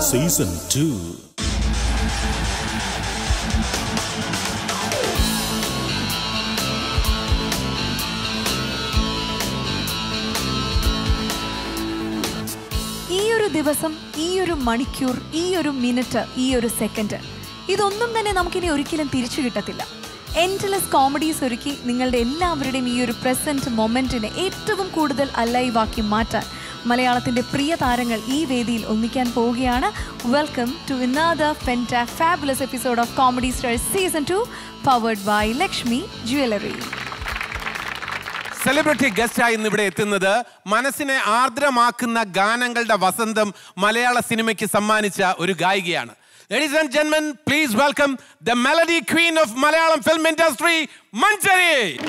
Season two ഈ ഒരു ദിവസം ഈ ഒരു മണിക്കൂർ ഈ ഒരു മിനിറ്റ് ഈ ഒരു സെക്കൻഡ് ഇതൊന്നും തന്നെ നമുക്കിനി ഒരിക്കലും തിരിച്ചു കിട്ടത്തില്ല എൻഡ്ലെസ് കോമഡീസ് ഒരുക്കി നിങ്ങളുടെ എല്ലാവരുടെയും ഈ ഒരു പ്രസന്റ് മൊമെന്റിനെ ഏറ്റവും കൂടുതൽ അലൈവാക്കി മാറ്റാൻ മലയാളത്തിന്റെ പ്രിയ താരങ്ങൾ ഈ വേദിയിൽ ഒന്നിക്കാൻ പോവുകയാണ് welcome to another fantabulous episode of comedy stars season two powered by Lakshmi jewellery celebrity ഗസ്റ്റായി ഇന്ന് ഇവിടെ എത്തുന്നത് മനസ്സിനെ ആർദ്രമാക്കുന്ന ഗാനങ്ങളുടെ വസന്തം മലയാള സിനിമയ്ക്ക് സമ്മാനിച്ച ഒരു ഗായികയാണ് ലേഡീസ് ആൻഡ് ജെന്മൻ please welcome the melody queen of Malayalam film industry Manjari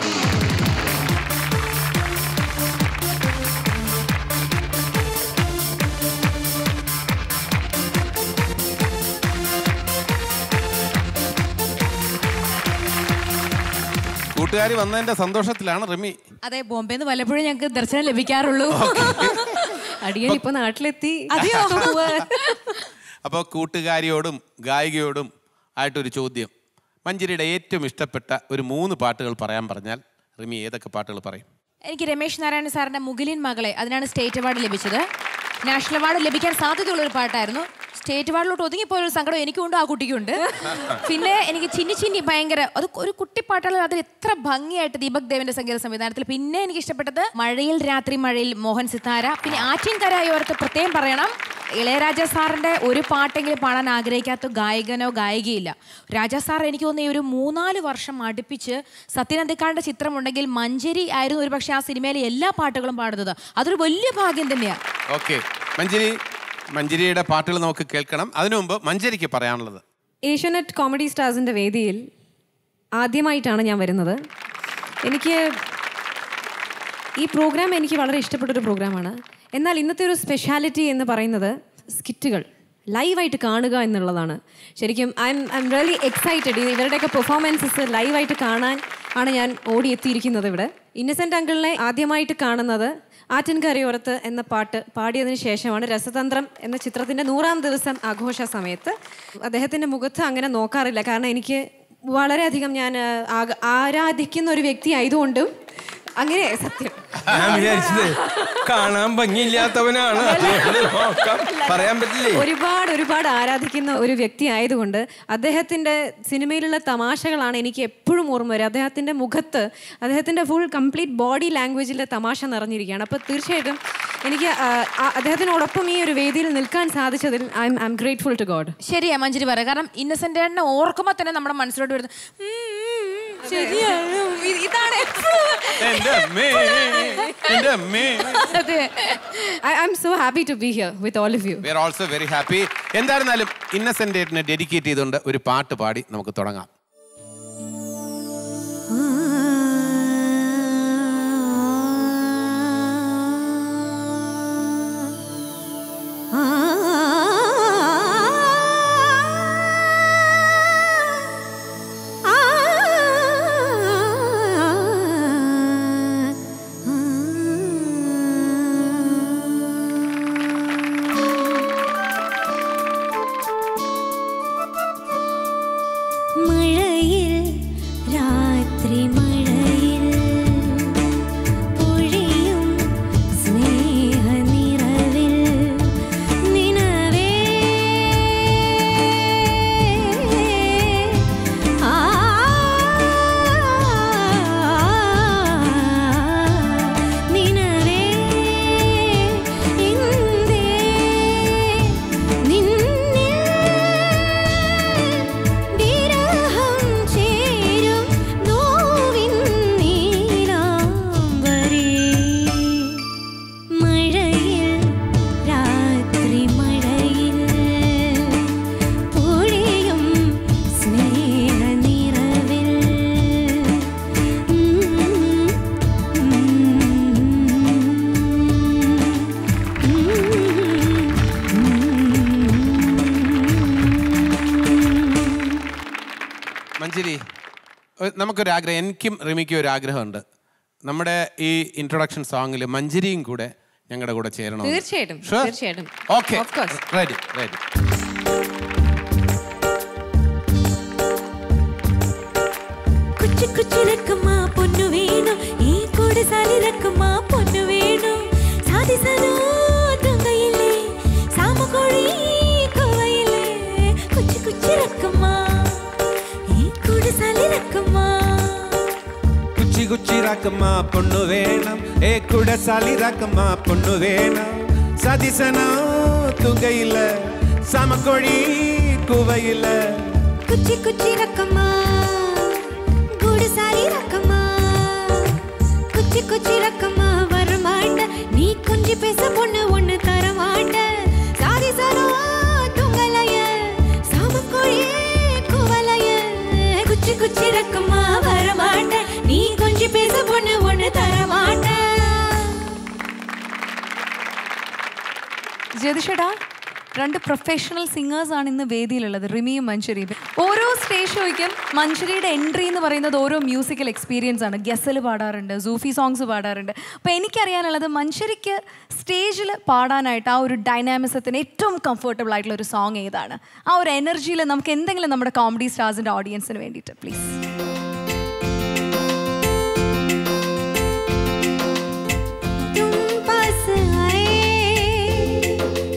കൂട്ടുകാരി വന്നതിന്റെ സന്തോഷത്തിലാണ് റിമി അതെ ബോംബെന്ന് വല്ലപ്പോഴും ഞങ്ങൾക്ക് ദർശനം ലഭിക്കാറുള്ളൂ അടിയൻ ഇപ്പൊ നാട്ടിലെത്തി അതെയോ? അപ്പോൾ കൂട്ടുകാരിയോടും ഗായികയോടും ആയിട്ടൊരു ചോദ്യം മഞ്ചരിയുടെ ഏറ്റവും ഇഷ്ടപ്പെട്ട ഒരു മൂന്ന് പാട്ടുകൾ പറയാൻ പറഞ്ഞാൽ റിമി ഏതൊക്കെ പാട്ടുകൾ പറയും എനിക്ക് രമേശ് നാരായണ സാറിന്റെ മുകിലിൻ മകളെ അതിനാണ് സ്റ്റേറ്റ് അവാർഡ് ലഭിച്ചത് നാഷണൽ അവാർഡ് ലഭിക്കാൻ സാധ്യതയുള്ള ഒരു പാട്ടായിരുന്നു സ്റ്റേറ്റ് അവാർഡിലോട്ട് ഒതുങ്ങിപ്പോയ ഒരു സങ്കടം എനിക്കുണ്ട് ആ കുട്ടിക്കുണ്ട് പിന്നെ എനിക്ക് ചിന്നി ചിന്നി ഭയങ്കര അത് ഒരു കുട്ടിപ്പാട്ടുകൾ അതിൽ എത്ര ഭംഗിയായിട്ട് ദീപക് ദേവന്റെ സംഗീത സംവിധാനത്തിൽ പിന്നെ എനിക്ക് ഇഷ്ടപ്പെട്ടത് മഴയിൽ രാത്രി മഴയിൽ മോഹൻ സിത്താര പിന്നെ ആറ്റിൻകരായോർത്ത് പ്രത്യേകം പറയണം ഇളയരാജ സാറിന്റെ ഒരു പാട്ടെങ്കിലും പാടാൻ ആഗ്രഹിക്കാത്ത ഗായകനോ ഗായികയില്ല രാജാ സാർ എനിക്ക് തോന്നുന്നു ഈ ഒരു മൂന്നാല് വർഷം അടുപ്പിച്ച് സത്യനന്ദിക്കാടിന്റെ ചിത്രമുണ്ടെങ്കിൽ മഞ്ചേരി ആയിരുന്നു ഒരു പക്ഷേ ആ സിനിമയിലെ എല്ലാ പാട്ടുകളും പാടുന്നത് അതൊരു വലിയ ഭാഗ്യം തന്നെയാണ് ഓക്കെ മഞ്ചരി മഞ്ചരിയുടെ പാട്ടുകൾ നമുക്ക് കേൾക്കണം അതിനു മുമ്പ് മഞ്ചരിക്ക് പറയാനുള്ളത് ഏഷ്യാനെറ്റ് കോമഡി സ്റ്റാർസിൻ്റെ വേദിയിൽ ആദ്യമായിട്ടാണ് ഞാൻ വരുന്നത് എനിക്ക് ഈ പ്രോഗ്രാം എനിക്ക് വളരെ ഇഷ്ടപ്പെട്ടൊരു പ്രോഗ്രാമാണ് എന്നാൽ ഇന്നത്തെ ഒരു സ്പെഷ്യാലിറ്റി എന്ന് പറയുന്നത് സ്കിറ്റുകൾ ലൈവായിട്ട് കാണുക എന്നുള്ളതാണ് ശരിക്കും I am I am really excited ഇവരുടെയൊക്കെ പെർഫോമൻസസ് ലൈവായിട്ട് കാണാൻ ആണ് ഞാൻ ഓടിയെത്തിയിരിക്കുന്നത് ഇവിടെ ഇന്നസെൻ്റ് അങ്കിളിനെ ആദ്യമായിട്ട് കാണുന്നത് ആറ്റിൻകരയോരത്ത് എന്ന പാട്ട് പാടിയതിന് ശേഷമാണ് രസതന്ത്രം എന്ന ചിത്രത്തിൻ്റെ നൂറാം ദിവസം ആഘോഷ സമയത്ത് അദ്ദേഹത്തിൻ്റെ മുഖത്ത് അങ്ങനെ നോക്കാറില്ല കാരണം എനിക്ക് വളരെയധികം ഞാൻ ആ, ആക- ആരാധിക്കുന്ന ഒരു വ്യക്തി ആയതുകൊണ്ടും അങ്ങനെ സത്യം ഞാൻ വിചാരിച്ചത് കാണാൻ ഭംഗിയില്ലാത്തവനാണ് അതുകൊണ്ട് നോക്കാം പറയാൻ പറ്റില്ലേ ഒരുപാട് ഒരുപാട് ആരാധിക്കുന്ന ഒരു വ്യക്തി ആയതുകൊണ്ട് അദ്ദേഹത്തിൻ്റെ സിനിമയിലുള്ള തമാശകളാണ് എനിക്ക് എപ്പോഴും ഓർമ്മ വരിക അദ്ദേഹത്തിൻ്റെ മുഖത്ത് അദ്ദേഹത്തിൻ്റെ ഫുൾ കംപ്ലീറ്റ് ബോഡി ലാംഗ്വേജിലെ തമാശ നിറഞ്ഞിരിക്കുകയാണ് അപ്പോൾ തീർച്ചയായിട്ടും എനിക്ക് ആ, ആ, അദ്ദേഹത്തിനോടൊപ്പം ഈ ഒരു വേദിയിൽ നിൽക്കാൻ സാധിച്ചതിൽ I am I am grateful to God ശരിയാ മഞ്ചേരി പറയാം കാരണം ഇന്നസെന്റ് ഏട്ടനെ ഓർക്കുമ്പോൾ തന്നെ നമ്മുടെ മനസ്സിലോട്ട് വരുന്നത് ഉം, ഉം, ഉം, ശരിയാണ് ഇത് ഇതാണ് എന്റെ അമ്മേ എന്റെ അമ്മേ അതെ I I am so happy to be here with all of you we are also very happy എന്തായിരുന്നാലും ഇന്നസെന്റ് ഡേറ്റിനെ ഡെഡിക്കേറ്റ് ചെയ്തുകൊണ്ട് ഒരു പാട്ട് പാടി നമുക്ക് തുടങ്ങാം മഴയിൽ രാത്രി മഴയിൽ പൊഴിയും സ്നേഹനിറവിൽ നിനവേ ആ നിനവേ എന്തേ നിന്നിൽ വിരഹം ചേരും നോവിൻ നീലാംബരേ മഴയിൽ രാത്രി മഴയിൽ പൊഴിയും സ്നേഹനിറവിൽ മഞ്ചരി ഒ- നമുക്കൊരു ആഗ്രഹം എനിക്കും റിമിക്കും ഒരു ആഗ്രഹമുണ്ട് നമ്മുടെ ഈ ഇൻട്രൊഡക്ഷൻ സോങ്ങിൽ മഞ്ചരിയും കൂടെ ഞങ്ങളുടെ കൂടെ ചേരണം തീർച്ചയായിട്ടും, തീർച്ചയായിട്ടും. Okay Of course. Ready ready കുച്ചു കുച്ചു രക്കമ്മ പൊന്നു വേണം ഈ കൊടുസാലി രക്കമ്മ പൊന്നു വേണം സാധിസനോ തുങ്കയില്ലേ സാമകോഴി കോവയില്ലേ കുച്ചു കുച്ചു രക്കമ്മ ഈ കൊടുസാലി രക്കമ്മ കുച്ചി കുച്ചി രാക്കമ്മ പൊണ്ണു വേണം ഏ കുടസാലി രാക്കമ്മ പൊണ്ണു വേണം സതിസന തുകയില്ല സമക്കൊഴി കുവയില്ല குச்சி குச்சி ரக்கம்மா குடுசாலி ரக்கம்மா குச்சி குச்சி ரக்கம்மா வரமாட்ட நீ கொஞ்சி பேச பொண்ணு ஒண்ணு தர மாட்ட சாதி சரோ துங்கலைய சாமக்கோழி குவலைய குச்சி குச்சி ரக்கம்மா வரமாட்ட நீ கொஞ்சி பேச பொண்ணு ஒண்ணு தர மாட்ட ജ്യോതിഷേടാ രണ്ട് പ്രൊഫഷണൽ സിംഗേഴ്സ് ആണ് ഇന്ന് വേദിയിലുള്ളത് റിമിയും മഞ്ജരിയും ഓരോ സ്റ്റേജ് ഷോയ്ക്കും മഞ്ജരിയുടെ എൻട്രി എന്ന് പറയുന്നത് ഓരോ മ്യൂസിക്കൽ എക്സ്പീരിയൻസ് ആണ് ഗസൽ പാടാറുണ്ട് സൂഫി സോങ്സ് പാടാറുണ്ട് അപ്പോൾ എനിക്കറിയാനുള്ളത് മഞ്ജരിക്ക് സ്റ്റേജിൽ പാടാനായിട്ട് ആ ഒരു ഡൈനാമിസത്തിന് ഏറ്റവും കംഫർട്ടബിൾ ആയിട്ടുള്ള ഒരു സോങ് ഏതാണ് ആ ഒരു എനർജിയിൽ നമുക്ക് എന്തെങ്കിലും നമ്മുടെ കോമഡി സ്റ്റാർസിൻ്റെ ഓഡിയൻസിന് വേണ്ടിയിട്ട് പ്ലീസ് तुम पास आए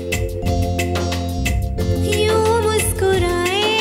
यूं मुस्कुराए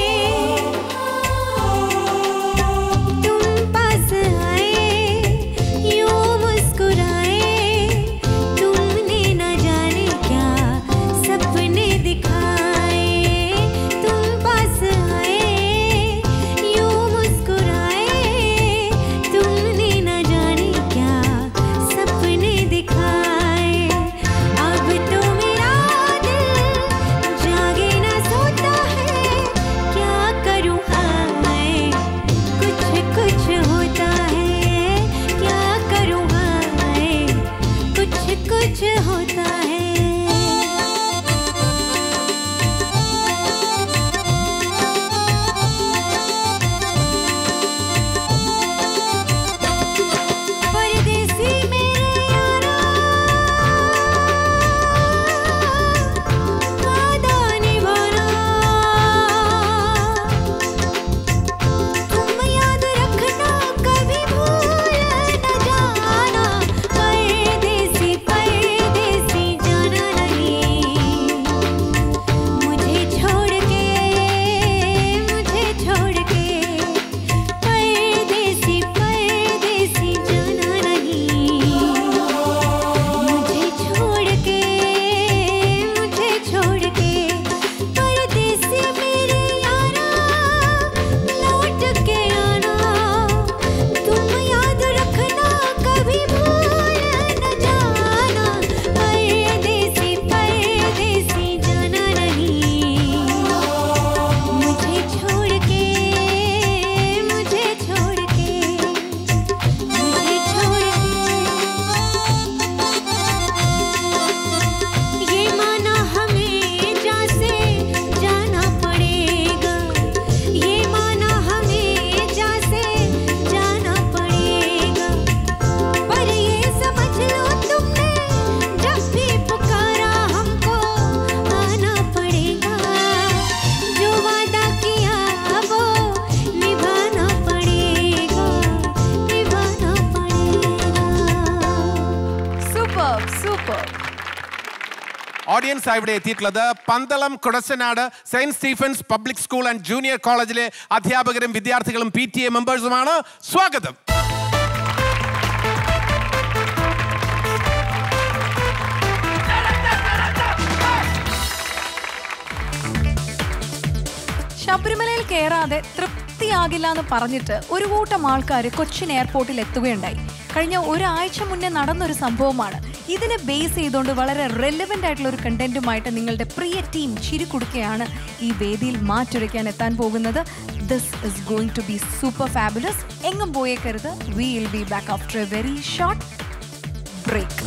तुम पास आए यूं मुस्कुराए तुमने न जाने क्या सपने दिखाए तुम पास आए यूं मुस्कुराए तुमने न जाने क्या सपने दिखाए अब तो मेरा दिल जागे न सोता है क्या करूँ हाय कुछ कुछ होता है क्या करूँ हाय कुछ कुछ होता है परदेसी मेरे यारा वादा निभाना तुम याद रखना कभी भूल न जाना परदेसी परदेसी जाना नहीं मुझे छोड़ के मुझे छोड़ के परदेसी परदेसी जाना नहीं मुझे छोड़ के मुझे छोड़ के परदेसी मेरे यारा लौट के आना तुम याद रखना कभी भूल न जाना परदेसी परदेसी जाना नहीं मुझे छोड़ के मुझे छोड़ के मुझे छोड़ के ये माना हमें जैसे जाना पड़ेगा ये माना हमें जैसे जाना पड़ेगा पर ये समझ लो तुमने जब भी पुकारा हमको आना पड़ेगा जो वादा किया वो निभाना पड़ेगा निभाना पड़ेगा സൂപ്പർ സൂപ്പർ ഓഡിയൻസ് ഇവിടെ എത്തിയിട്ടുള്ളത് Pandalam Kudassanad saint Stephen's public school and junior കോളേജിലെ അധ്യാപകരും വിദ്യാർത്ഥികളും പി ടി എ മെമ്പേഴ്സുമാണ് സ്വാഗതം ശബരിമലയിൽ കയറാതെ തൃപ്തിയാകില്ല എന്ന് പറഞ്ഞിട്ട് ഒരു കൂട്ടം ആൾക്കാർ കൊച്ചിൻ എയർപോർട്ടിൽ എത്തുകയുണ്ടായി കഴിഞ്ഞ ഒരാഴ്ച മുന്നേ നടന്നൊരു സംഭവമാണ് ഇതിനെ ബേസ് ചെയ്തുകൊണ്ട് വളരെ റെലവെൻ്റ് ആയിട്ടുള്ള ഒരു കണ്ടന്റുമായിട്ട് നിങ്ങളുടെ പ്രിയ ടീം ചിരിക്കുടുക്കയാണ് ഈ വേദിയിൽ മാറ്റുരയ്ക്കാൻ എത്താൻ പോകുന്നത് this is going to be super fabulous എങ്ങും പോയേക്കരുത് we will be back after a very short break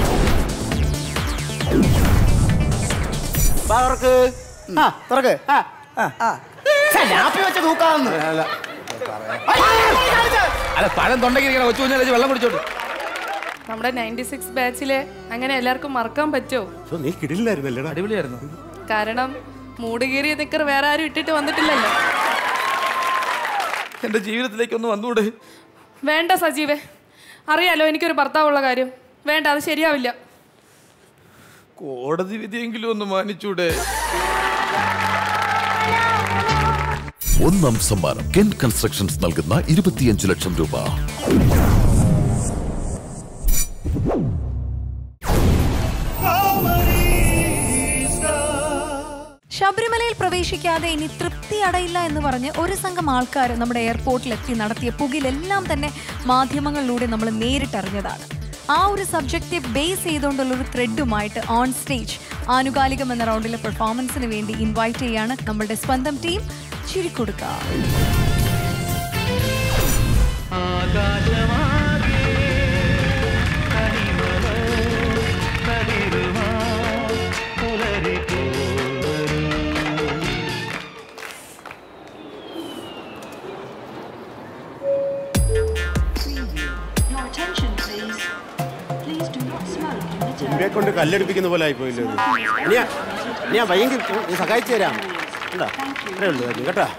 വാ, തുറക്ക് ആ തുറക്ക് ആ ആ ഛെ, ലാപ്പി വെച്ച് തൂക്കാന്ന് അല്ല പഴം തൊണ്ടയ്ക്ക് ഇരിക്കണ കൊച്ചു കുഞ്ഞാലെ വെള്ളം കുടിച്ചോട്ട് നമ്മുടെ നയൻറ്റി സിക്സ് ബാച്ചിലെ അങ്ങനെ എല്ലാവർക്കും മറക്കാൻ പറ്റുമോ ഓ, നീ കിടിലായിരുന്നല്ലേടാ അടിപൊളിയായിരുന്നു കാരണം മൂടുകീറിയ നിക്കർ വേറെ ആരും ഇട്ടിട്ട് വന്നിട്ടില്ലല്ലോ എന്റെ ജീവിതത്തിലേക്ക് ഒന്ന് വന്നൂടെ വേണ്ട സജീവേ അറിയാലോ എനിക്കൊരു ഭർത്താവുള്ള കാര്യം വേണ്ട അത് ശരിയാവില്ല കോടതി വിധിയെങ്കിലും ഒന്ന് മാനിച്ചൂടെ ഒന്നാം സമ്മാനം കെൻ കൺസ്ട്രക്ഷൻസ് നൽകുന്ന ഇരുപത്തിയഞ്ച് ലക്ഷം രൂപ ശബരിമലയിൽ പ്രവേശിക്കാതെ ഇനി തൃപ്തി അടയില്ല എന്ന് പറഞ്ഞ് ഒരു സംഘം ആൾക്കാർ നമ്മുടെ എയർപോർട്ടിലെത്തി നടത്തിയ പുകിലെല്ലാം തന്നെ മാധ്യമങ്ങളിലൂടെ നമ്മൾ നേരിട്ടറിഞ്ഞതാണ് ആ ഒരു സബ്ജക്റ്റ് ബേസ് ചെയ്തുകൊണ്ടുള്ള ഒരു ത്രെഡുമായിട്ട് ഓൺ സ്റ്റേജ് ആനുകാലികം എന്ന റൗണ്ടിലെ പെർഫോമൻസിന് വേണ്ടി ഇൻവൈറ്റ് ചെയ്യാണ് നമ്മളുടെ സ്വന്തം ടീം ചിരിക്കൊടുക്ക ഇവരെ കൊണ്ട് കല്ലെടുപ്പിക്കുന്ന പോലെ ആയിപ്പോയില്ലേ ഇത്? ഇനിയാ ഇനിയാ വൈകി നീ സഹായിച്ചു തരാം കണ്ടോ ഇത്രേ ഉള്ളൂ കാര്യം കേട്ടോ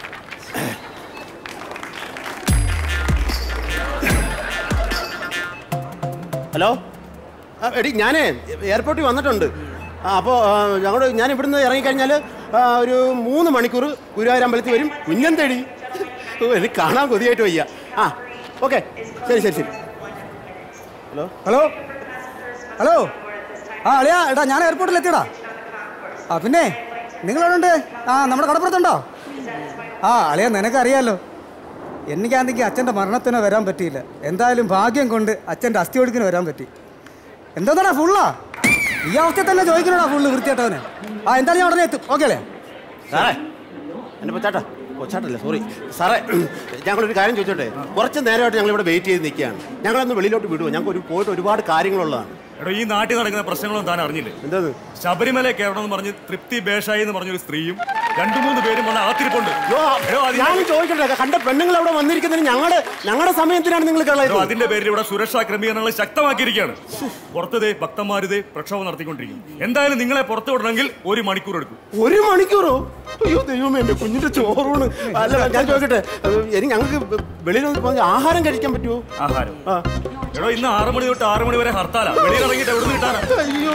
ഹലോ ആ, എടി ഞാനേ എയർപോർട്ടിൽ വന്നിട്ടുണ്ട് ആ അപ്പോൾ ഞങ്ങൾ ഞാൻ ഇവിടുന്ന് ഇറങ്ങിക്കഴിഞ്ഞാൽ ആ, ഒരു മൂന്ന് മണിക്കൂർ ഗുരുവായൂർ അമ്പലത്തിൽ വരും കുഞ്ഞൻ തേടി ഓ, എനിക്ക് കാണാൻ കൊതിയായിട്ട് വയ്യ ആ ഓക്കെ ശരി ശരി ശരി ഹലോ ഹലോ ഹലോ ആ അളിയാ എടാ ഞാൻ എയർപോർട്ടിൽ എത്തിയടാ ആ പിന്നെ നിങ്ങളെവിടെ ഉണ്ട് ആ നമ്മുടെ കടപ്പുറത്തുണ്ടോ ആ അളിയ നിനക്കറിയാലോ എനിക്കാണെങ്കിൽ അച്ഛൻ്റെ മരണത്തിന് വരാൻ പറ്റിയില്ല എന്തായാലും ഭാഗ്യം കൊണ്ട് അച്ഛൻ്റെ അസ്ഥി ഒഴുക്കിന് വരാൻ പറ്റി എന്തോന്നാടാ ഫുള്ളാ ഈ അവസ്ഥ തന്നെ ചോദിക്കണോടാ ഫുള്ള് വൃത്തിയായിട്ടവനെ ആ എന്തായാലും ഞാൻ ഉടനെ എത്തും ഓക്കെ അല്ലേ സാറേ എൻ്റെ കൊച്ചാട്ടാ കൊച്ചാട്ടല്ലേ സോറി സാറേ ഞങ്ങളൊരു കാര്യം ചോദിച്ചോട്ടെ കുറച്ച് നേരമായിട്ട് ഞങ്ങൾ ഇവിടെ വെയിറ്റ് ചെയ്ത് നിൽക്കുകയാണ് ഞങ്ങളൊന്ന് വെളിയിലോട്ട് വിടുമോ ഞങ്ങൾക്ക് ഒരു പോയിട്ട് ഒരുപാട് കാര്യങ്ങളുള്ളതാണ് എടോ ഈ നാട്ടിൽ നടക്കുന്ന പ്രശ്നങ്ങളും താൻ അറിഞ്ഞില്ലേ എന്താണ് ശബരിമല കയറണം എന്ന് പറഞ്ഞ് തൃപ്തി ബേഷായി എന്ന് പറഞ്ഞൊരു സ്ത്രീയും രണ്ടു മൂന്ന് പേരും വന്ന ആത്തിരിപ്പുണ്ട് എടോ, അതിന്റെ- ഞാൻ ചോദിക്കട്ടെ കണ്ട പെണ്ണുങ്ങൾ അവിടെ വന്നിരിക്കുന്നതിന് ഞങ്ങളുടെ ഞങ്ങളുടെ സമയത്തിനാണ് നിങ്ങൾ എടോ, കളയത് അതിന്റെ പേരിൽ ഇവിടെ സുരക്ഷാ ക്രമീകരണങ്ങൾ ശക്തമാക്കിയിരിക്കുകയാണ് പുറത്തതേ ഭക്തന്മാരിതേ പ്രക്ഷോഭം നടത്തിക്കൊണ്ടിരിക്കും എന്തായാലും നിങ്ങളെ പുറത്തു വിടണമെങ്കിൽ ഒരു മണിക്കൂർ എടുക്കും ഒരു മണിക്കൂറോ അയ്യോ ദൈവമേ എന്റെ കുഞ്ഞിന്റെ ചോറൂണ് അല്ല ഞാൻ ചോദിക്കട്ടെ എനിക്ക് ഞങ്ങൾക്ക് വെളിയിൽ വന്ന് പോയി ആഹാരം കഴിക്കാൻ പറ്റുമോ ആഹാരം എടോ ഇന്ന് ആറ് മണി തൊട്ട് ആറ് മണി വരെ ഹർത്താലാ വെളിയിൽ ഇറങ്ങിയിട്ട് എവിടെ നിന്ന് കിട്ടാനാ അയ്യോ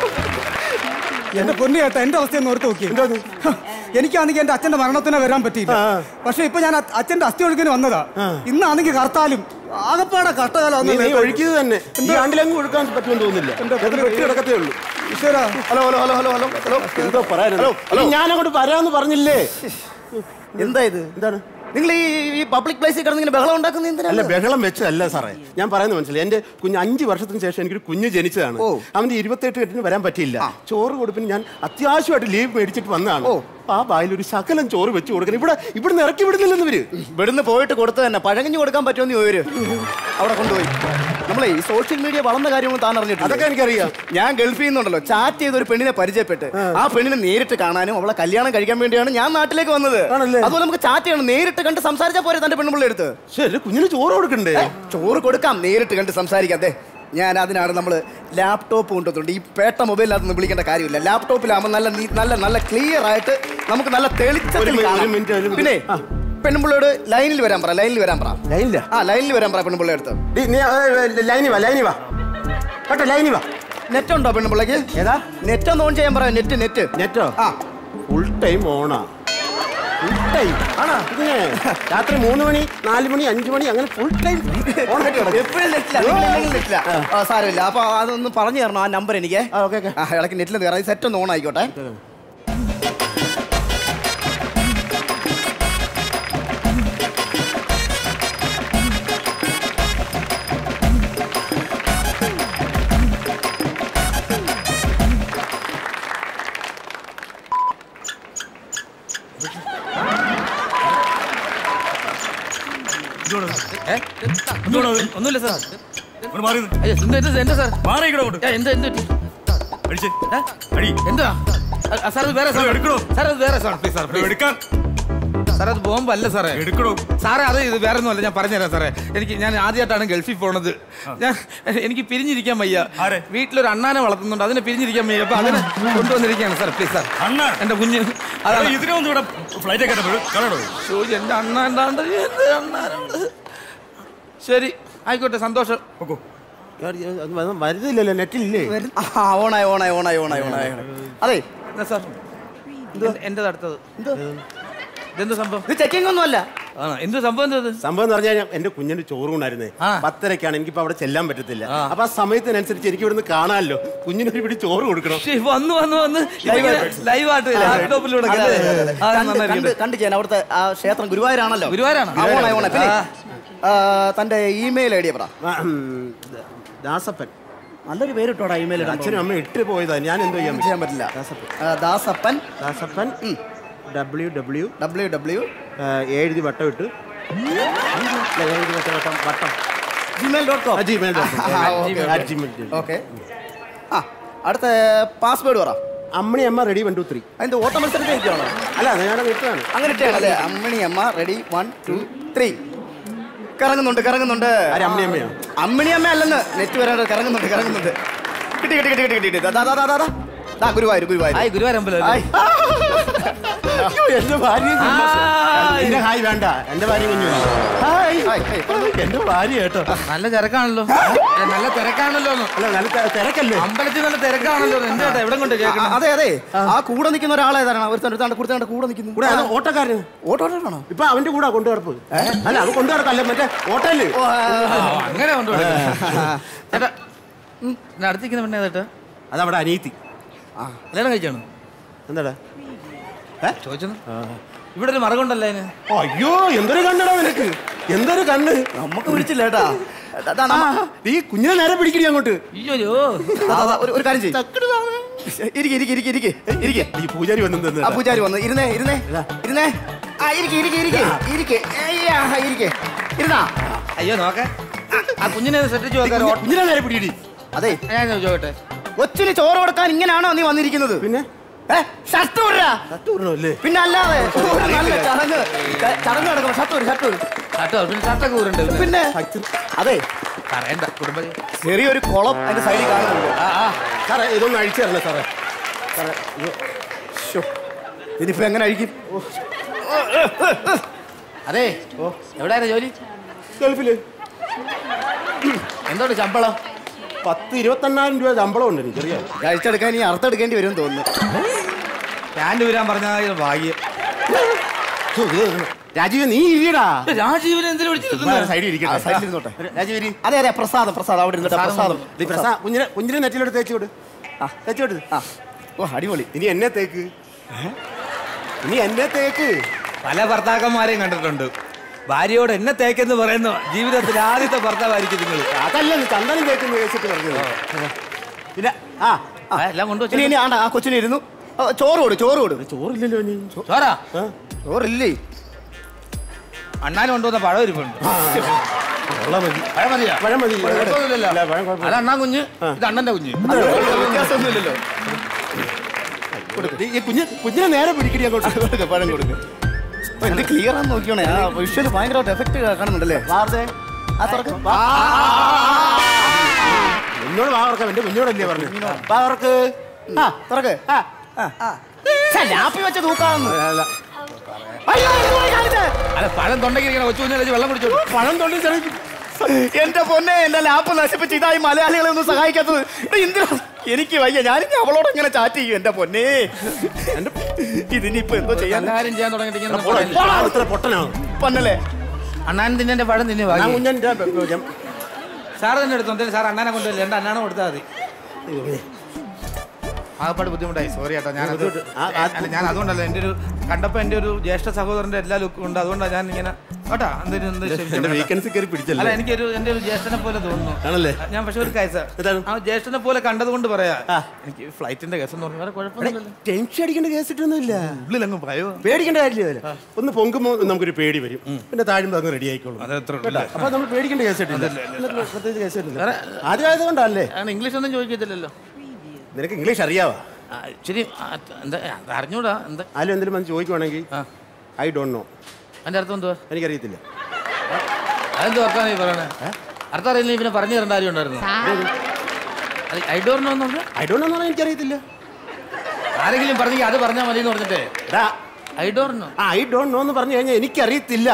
എന്റെ പൊന്നു ചേട്ടാ എന്റെ അവസ്ഥയൊന്ന് ഓർത്ത് നോക്കി എനിക്കാണെങ്കിൽ എന്റെ അച്ഛന്റെ മരണത്തിന് വരാൻ പറ്റിയില്ല പക്ഷെ ഇപ്പൊ ഞാൻ അ- അച്ഛന്റെ അസ്ഥി ഒഴുക്കിന് വന്നതാ ഇന്നാണെങ്കിൽ കർത്താലും ആകപ്പാടെ കഷ്ടകാലം നീ- നീ ഒഴുക്കിയത് തന്നെ ഈ ആണ്ടിലങ്ങ് ഒഴുക്കാൻ പറ്റുമെന്ന് തോന്നുന്നില്ല എത്ര വെട്ടി കിടക്കത്തേ ഉള്ളൂ ഈശ്വരാ hello hello hello hello hello hello എന്തോ പറയാനോ ഹലോ ഞാൻ അങ്ങോട്ട് വരാന്ന് പറഞ്ഞില്ലേ എന്താ ഇത് എന്താണ് നിങ്ങൾ ഈ ഈ പബ്ലിക് പ്ലേസിൽ കിടന്ന് ഇങ്ങനെ ബഹളം ഉണ്ടാക്കുന്ന അല്ല എന്തിനാ ബഹളം വെച്ചതല്ല സാറേ ഞാൻ പറയുന്നത് മനസ്സിലായി എന്റെ കുഞ്ഞ് അഞ്ച് വർഷത്തിന് ശേഷം എനിക്കൊരു കുഞ്ഞ് ജനിച്ചതാണ് അവന്റെ ഇരുപത്തെട്ട് കെട്ടിന് വരാൻ പറ്റിയില്ല ചോറ് കൊടുപ്പിന് ഞാൻ അത്യാവശ്യമായിട്ട് ലീവ് മേടിച്ചിട്ട് വന്നതാണ് അപ്പൊ ആ വായിൽ ഒരു ശകലം ചോറ് വെച്ച് കൊടുക്കണം ഇവിടെ ഇവിടുന്ന് ഇറക്കി വിടുന്നില്ലെന്ന് ഇവര് ഇവിടുന്ന് പോയിട്ട് കൊടുത്തു തന്നെ പഴകഞ്ഞു കൊടുക്കാൻ പറ്റുമെന്ന് ചോദിച്ചു അവിടെ കൊണ്ടുപോയി നമ്മളെ ഈ സോഷ്യൽ മീഡിയ വളർന്ന കാര്യങ്ങൾ താൻ അറിഞ്ഞിട്ടുണ്ട് അതൊക്കെ എനിക്കറിയാം ഞാൻ ഗൾഫിൽ നിന്നുണ്ടല്ലോ ചാറ്റ് ചെയ്ത ഒരു പെണ്ണിനെ പരിചയപ്പെട്ട് ആ പെണ്ണിനെ നേരിട്ട് കാണാനും അവളെ കല്യാണം കഴിക്കാൻ വേണ്ടിയാണ് ഞാൻ നാട്ടിലേക്ക് വന്നത് അതുപോലെ നമുക്ക് ചാറ്റ് ചെയ്യണം നേരിട്ട് കണ്ട് സംസാരിച്ചാൽ പോരെ തന്റെ പെണ്ണുമ്പിള്ള എടുത്ത് ശരി കുഞ്ഞിന് ചോറ് കൊടുക്കണ്ടേ ചോറ് കൊടുക്കാം നേരിട്ട് കണ്ട് സംസാരിക്കാം അതെ ഞാൻ അതിനാണ് നമ്മൾ ലാപ്ടോപ്പ് കൊണ്ടുവന്നിട്ടുണ്ട് ഈ പേട്ട മൊബൈലിനകത്ത് വിളിക്കേണ്ട കാര്യമില്ല ലാപ്ടോപ്പിലാകുമ്പോൾ നല്ല നീ- നല്ല നല്ല ക്ലിയർ ആയിട്ട് നമുക്ക് നല്ല ഒരു തെളിച്ചത്തിൽ മിനിറ്റ്, കാണാം. ഒരു മിനിറ്റ്, ഒരു മിനിറ്റ്. പിന്നെ ആ. പെണ്ണുമ്പിള്ളയോട് ലൈനിൽ വരാൻ പറ ലൈനിൽ വരാൻ പറ ലൈനില്ല ആ ലൈനിൽ വരാൻ പറ പെണ്ണുമ്പിള്ള അടുത്ത് ലൈനി വാ ലൈനി വാ കേട്ടോ ലൈനി വാ നെറ്റ് ഉണ്ടോ പെണ്ണുമ്പിള്ളക്ക് ഏതാ നെറ്റ് ഒന്ന് ഓൺ ചെയ്യാൻ പറ നെറ്റ് നെറ്റ് നെറ്റോ ആ ഫുൾ ടൈം ഓണാ ഫുൾ ടൈം ആണോ പിന്നെ രാത്രി മൂന്ന് മണി നാല് മണി അഞ്ച് മണി അങ്ങനെ ഫുൾ ടൈം ഓൺ ആയിട്ട് കിടക്കും എപ്പോഴും നെറ്റില്ല നിങ്ങളില്ലെങ്കിൽ നെറ്റില്ല ആ സാരമില്ല അപ്പൊ അതൊന്ന് പറഞ്ഞു തരണം ആ നമ്പർ എനിക്ക് ആ, ഓക്കേ, ഓക്കേ. ആ ഇടയ്ക്ക് നെറ്റിൽ കയറാം സെറ്റ് ഒന്ന് ഓൺ ആയിക്കോട്ടെ ഒന്നുമില്ല സാർ മാറി എന്താ സാർ മാറി ഇങ്ങോട്ട് എന്താ എന്ത് അടിച്ചേ അടി എന്താ സാർ ഇത് വേറെ എടുക്കണോ സാർ ഇത് വേറെ സാർ പ്ലീസ് സാർ എടുക്കാൻ സാറേ അത് ബോംബല്ല സാറേ എടുക്കണോ സാറേ അത് ഇത് വേറെ ഒന്നുമല്ല ഞാൻ പറഞ്ഞുതരാം സാറേ എനിക്ക് ഞാൻ ആദ്യമായിട്ടാണ് ഗൾഫിൽ പോണത് ഞാൻ എനിക്ക് പിരിഞ്ഞിരിക്കാൻ വയ്യ വീട്ടിലൊരു അണ്ണാനെ വളർത്തുന്നുണ്ട് അതിനെ പിരിഞ്ഞിരിക്കാൻ വയ്യ അപ്പൊ അതിനെ കൊണ്ടുവന്നിരിക്കുകയാണ് സാർ പ്ലീസ് സാർ അണ്ണാ എന്റെ കുഞ്ഞ് അതാണ് ഇതിനെ ഒന്നും ഇവിടെ ഫ്ലൈറ്റ് ഒക്കെ കാണണോ ഷോ എന്റെ അണ്ണ എന്താണ്ട് എന്ത് അണ്ണാനുണ്ട് ശരി ആയിക്കോട്ടെ സന്തോഷം വരുന്നില്ലല്ലോ നെറ്റിലില്ലേ ആ ഓണായി ഓണായി ഓണായി ഓണായി ഓണായി അതെ എന്നാ സാർ എന്റെ അടുത്തത് ഇതെന്ത് സംഭവം ഇത് ചെക്കിംഗ് ഒന്നും അല്ല ആ എന്ത് സംഭവം എന്തത് സംഭവം എന്ന് പറഞ്ഞാൽ എന്റെ കുഞ്ഞിന്റെ ചോറ് കൊണ്ടായിരുന്നേ പത്തരക്കാണ് എനിക്കിപ്പോ അവിടെ ചെല്ലാൻ പറ്റത്തില്ല അപ്പൊ ആ സമയത്തിനനുസരിച്ച് എനിക്ക് ഇവിടുന്ന് കാണാമല്ലോ കുഞ്ഞിനൊരു പിടി ചോറ് കൊടുക്കണം ശ്ശേ, വന്നു വന്നു വന്ന് ലൈവായിട്ട് ലാപ്ടോപ്പിലൂടെ അതെ, അതെ, അതെ, അതെ. കണ്ട് കണ്ട് കണ്ട് ചെയ്യാൻ അവിടുത്തെ ആ ക്ഷേത്രം ഗുരുവായൂരാണല്ലോ ഗുരുവായൂരാണോ? ആ, ഓണായി ഓണായി പിന്നെ ആ, തന്റെ ഇമെയിൽ ഐ ഡി പറ ദാസപ്പൻ നല്ലൊരു പേര് ഇട്ടോടാ ഇമെയിൽ അച്ഛനും അമ്മ ഇട്ട് പോയതാ ഞാൻ എന്തോ ചെയ്യാൻ ചെയ്യാൻ പറ്റില്ല ആ, Dasappan Dasappan W W W W എഴുതി വട്ടം ഇട്ട് ഇല്ല, എഴുതി വട്ടം വട്ടം വട്ടം Gmail dot com Gmail okay ആ അടുത്ത പാസ്വേഡ് പറ അമ്മണി അമ്മ റെഡി വൺ ടു ത്രീ അതിന്റെ ഓട്ട മത്സരത്തിൽ ഇരിക്കുകയാണോ അല്ല അത് ഞാൻ ഇട്ടതാണ് അങ്ങനെ ഇട്ടാണല്ലേ അമ്മണി അമ്മ റെഡി വൺ ടു ത്രീ കറങ്ങുന്നുണ്ട് കറങ്ങുന്നുണ്ട് ആര് അമ്മിണി അമ്മയോ? അമ്മിണി അമ്മ അല്ലെന്ന് നെറ്റ് വരാണ്ട് കറങ്ങുന്നുണ്ട് കറങ്ങുന്നുണ്ട് കിട്ടി കിട്ടി കിട്ടി കിട്ടി കിട്ടി ദാ, ദാ, ദാ, ദാ, ദാ. ദാ ഗുരുവായൂർ ഗുരുവായൂർ ആയി ഗുരുവായൂരമ്പലം ആയി. അയ്യോ, എന്റെ ഭാര്യ എന്റെ ഹായ് വേണ്ട എന്റെ ഭാര്യ കുഞ്ഞു ഹായ് എന്റെ ഭാര്യ കേട്ടോ നല്ല തിരക്കാണല്ലോ ഏ, നല്ല തിരക്കാണല്ലോ എന്ന്. അല്ല നല്ല തെ- തിരക്കല്ലേ അമ്പലത്തിൽ നല്ല തിരക്കാണല്ലോ എന്താ എവിടെ കൊണ്ട് ആ, കേൾക്കണം അതെ അതെ ആ കൂടെ നിൽക്കുന്ന ഒരാളേതാണ് ഒരു തണ്ട് കൊടുത്താണ്ട് കൂടെ നിൽക്കുന്നു കൂടെ അത് ഓട്ടക്കാരന് ഓട്ടോ ഓട്ടോ ഇപ്പൊ അവന്റെ കൂടെ കൊണ്ടു കിടപ്പ് അല്ല അവൻ കൊണ്ടു കിടക്കല്ലേ മറ്റേ ഓട്ടോയില് അങ്ങനെ കൊണ്ടു ചേട്ടാ ഉം, ഇതിന്റെ അടുത്തിരിക്കുന്ന പെണ്ണേ ചേട്ടാ അതവിടെ അനീതി കല്യാണം കഴിച്ചാണ് എന്താടാ ചോദിച്ചു ഇവിടെ ഒരു മറകൊണ്ടല്ലേ അതിന് അയ്യോ എന്തൊരു കണ്ണടാ നിനക്ക് എന്തൊരു കണ്ണ് നമുക്ക് വിളിച്ചില്ല കേട്ടാ ദാ, ദാ, ആ, നമ്മ- നീ കുഞ്ഞിനെ നേരെ പിടിക്കണി അങ്ങോട്ട് അയ്യോ ദാ, ദാ, ഒരു- ഒരു കാര്യം ചെയ്യും ഇരിക്കെ ഇരിക്കെ ഇരിക്കെ ഇരിക്കെ ഇരിക്കെ ഈ പൂജാരി വന്നു ആ പൂജാരി വന്നു ഇരുന്നേ ഇരുന്നേ ഇരുന്നേ ആ ഇരിക്കെ ഇരിക്കെ ഇരിക്കെ ഇരിക്കെ ഏയ്യാ, ഇരിക്കെ ഇരുന്നാ അയ്യോ നോക്കേ ആ കുഞ്ഞിനെ ശ്രദ്ധിച്ചു നോക്കാൻ കുഞ്ഞിനെ നേരെ പിടിക്കടി അതെ ഞാൻ ചോദിച്ചോട്ടെ കൊച്ചിന് ചോറ് കൊടുക്കാൻ ഇങ്ങനെയാണോ നീ വന്നിരിക്കുന്നത് പിന്നെ ഏ ഷർട്ട് വിടരാ അല്ലേ പിന്നെ അല്ലാതെ ഒരു നല്ല ചടങ്ങ് ച- ചടങ്ങ് നടക്കണം ഷർട്ട് വരും ഷർട്ട് വരും ഷർട്ടോ പിന്നെ ഷർട്ടൊക്കെ ഊരുണ്ട് പിന്നെ അതെ പറയണ്ട കുടുംബ ചെറിയൊരു കുളം അതിന്റെ സൈഡിൽ കാണുന്നുണ്ട് ആ ആ സാറേ ഇതൊന്ന് അഴിച്ചു തരണേ സാറേ സാറേ ഇത് ശ്ശോ, ഇതിനിപ്പോ എങ്ങനെ അഴിക്കും അതെ ഓ എവിടെയാണ് ജോലി ഗൾഫില് എന്തോട്ട് ശമ്പളം പത്ത് ഇരുപത്തെണ്ണായിരം രൂപ ശമ്പളം ഉണ്ട് എനിക്കറിയാം കഴിച്ചെടുക്കാൻ ഇനി അർത്ഥെടുക്കേണ്ടി വരും തോന്നുന്നു പാൻറ് വരാൻ പറഞ്ഞാൽ ഭാഗ്യം രാജീവ് നീ ഇരിയടാ രാജീവിനെ എന്തിനു വിളിച്ചിരുന്നു സൈഡിൽ ആ, ഇരിക്കട്ടെ സൈഡിൽ ഇരുന്നോട്ടെ രാജീവ് ഇരി. അതെ അതെ പ്രസാദം പ്രസാദം അവിടെ ഇരുന്നിട്ട് പ്രസാദം ദേ പ്രസാ കുഞ്ഞിനെ കുഞ്ഞിനെ നെറ്റിലോട്ട് തേച്ച് വിട് ആ. തേച്ച് വിട് ആ ഓ അടിപൊളി ഇനി എന്നെ തേക്ക് ഇനി എന്നെ തേക്ക് പല ഭർത്താക്കന്മാരെയും കണ്ടിട്ടുണ്ട് ഭാര്യയോട് എന്നെ തേക്കെന്ന് പറയുന്ന ജീവിതത്തിൽ ആദ്യത്തെ ഭർത്താവായിരിക്കും നിങ്ങൾ അതല്ല നീ ചന്ദനം തേക്കുന്ന കേസിട്ട് പറഞ്ഞത് പിന്നെ ആ ആ, എല്ലാം ഇനി കൊണ്ടുവച്ചു ഇനി ആണ്ട ആ കൊച്ചിന് ഇരുന്നു ആ, ചോറ് കൊടു ചോറ് കൊടു ചോറില്ലല്ലോ ഇനി ചോറാ ചോറില്ലേ അണ്ണാൻ കൊണ്ടുവന്ന പഴം ഇരിപ്പുണ്ട് വെള്ളം മതി പഴം മതിയാ പഴം മതി കുഴപ്പമൊന്നുമില്ലല്ലോ. ഇല്ല, പഴം കുഴപ്പമില്ല. അത് അണ്ണാൻ കുഞ്ഞ് ഇത് അണ്ണന്റെ കുഞ്ഞ് വ്യത്യാസമൊന്നുമില്ലല്ലോ ഈ കുഞ്ഞ് കുഞ്ഞിനെ നേരെ പിടിക്കടി അങ്ങോട്ട് കൊടുക്ക് പഴം കൊടുക്ക് ഓ, എന്ത് ക്ലിയർ ആണെന്ന് നോക്കിയോണേ ആ വിഷ്വൽ ഭയങ്കരമായിട്ട് എഫക്റ്റ് കാണുന്നുണ്ടല്ലേ വാർത്തേ ആ തുറക്ക് എന്നോട് വാവർക്കാം എന്റെ കുഞ്ഞോടല്ലേ പറഞ്ഞു വാവർക്ക് ആ തുറക്ക് ആ ആ ഛെ, ലാപ്പി വെച്ച് തൂക്കാമെന്ന് അയ്യോ, എന്തുവാ ഈ കാണിച്ചേ? അല്ല പഴം തൊണ്ടയ്ക്ക് കൊച്ചു കുഞ്ഞിനെ വെച്ച് വെള്ളം കുടിച്ചോളൂ പഴം തൊണ്ടി ചെറിയ എന്റെ പൊന്നെ എന്റെ ലാപ്പ് നശിപ്പിച്ച് ഇതായി മലയാളികളെ ഒന്നും സഹായിക്കാത്തത് എടാ, എന്തിനാ എനിക്ക് വയ്യ ഞാനിനി അവളോട് എങ്ങനെ ചാറ്റ് ചെയ്യും എന്റെ പൊന്നെ ഇതിനിപ്പോ എന്തോ ചെയ്യാൻ നല്ല കാര്യം ചെയ്യാൻ തുടങ്ങിയിട്ട് ഇങ്ങനെ പറയില്ല. ഇത്ര പൊട്ടനാണ് പന്നല്ലേ അണ്ണാൻ തിന്നെ പഴം തിന്നെ ഞാൻ വാങ്ങി കുഞ്ഞന്റെ സാർ തന്നെ എടുത്തു സാർ അണ്ണാനെ കൊണ്ടുവരില്ല രണ്ട് അണ്ണാനെ കൊടുത്താൽ മതി ആകപ്പാട് ബുദ്ധിമുട്ടായി സോറി ചേട്ടാ ഞാൻ അത് അല്ല ഞാൻ അതുകൊണ്ടല്ല എൻ്റെ ഒരു കണ്ടപ്പോൾ എൻ്റെ ഒരു ജ്യേഷ്ഠ സഹോദരൻ്റെ എല്ലാ ലുക്കും ഉണ്ട് അതുകൊണ്ടാണ് ഞാൻ ഇങ്ങനെ കേട്ടാ എന്തൊരു എന്ത് ക്ഷമിക്കണം എന്റെ കേട്ടോ. വീക്കൻസി കയറി അല്ല പിടിച്ചല്ലേ എനിക്കൊരു എൻ്റെ ഒരു ജ്യേഷ്ഠനെ പോലെ തോന്നുന്നു ആണല്ലേ ഞാൻ പക്ഷെ ഒരു കാര്യം എന്താണ്? ആ ജ്യേഷ്ഠനെ പോലെ കണ്ടത് കൊണ്ട് പറയാ എനിക്ക് ഫ്ലൈറ്റിന്റെ കേസ് എന്ന് പറഞ്ഞാൽ കുഴപ്പമൊന്നുമില്ലല്ലോ ടെൻഷൻ അടിക്കേണ്ട കേസ് ഇട്ടൊന്നുമില്ല ഉള്ളിലങ്ങ് ഭയോ പേടിക്കേണ്ട കാര്യമില്ല ഒന്ന് പൊങ്കുമ്പോൾ നമുക്കൊരു പേടി വരും പിന്നെ താഴുമ്പോൾ അങ്ങ് റെഡി ആയിക്കോളും അത് എത്ര കേട്ടോ? അപ്പൊ നമ്മൾ പേടിക്കേണ്ട കേസ് ഇട്ടില്ല പ്രത്യേകിച്ച് കേസ് ഇട്ടില്ല ആദ്യമായത് കൊണ്ടല്ലേ അങ്ങനെ ഇംഗ്ലീഷ് ഒന്നും ചോദിക്കത്തില്ലല്ലോ നിനക്ക് ഇംഗ്ലീഷ് അറിയാവോ ആ, ശരി ആ, എന്താ അത് അറിഞ്ഞൂടാ എന്താ ആരും എന്തെങ്കിലും വന്ന് ചോദിക്കുവാണെങ്കിൽ ഐ ഡോണ്ട് നോ അതിന്റെ അർത്ഥം എന്തുവാ എനിക്കറിയത്തില്ല അതെന്ത് അർത്ഥമാണ് ഈ പറയണേ അർത്ഥം അറിയില്ല ഇവനെ പറഞ്ഞു തരേണ്ട കാര്യം ഉണ്ടായിരുന്നു ഐ ഡോണ്ട് നോ എന്ന് പറഞ്ഞാൽ ഐ ഡോണ്ട് നോ എന്ന് പറഞ്ഞാൽ എനിക്കറിയത്തില്ല ആരെങ്കിലും പറഞ്ഞെങ്കിൽ അത് പറഞ്ഞാൽ മതി എന്ന് പറഞ്ഞിട്ടേ എടാ I don't know I don't know എന്ന് പറഞ്ഞു കഴിഞ്ഞാൽ എനിക്കറിയത്തില്ല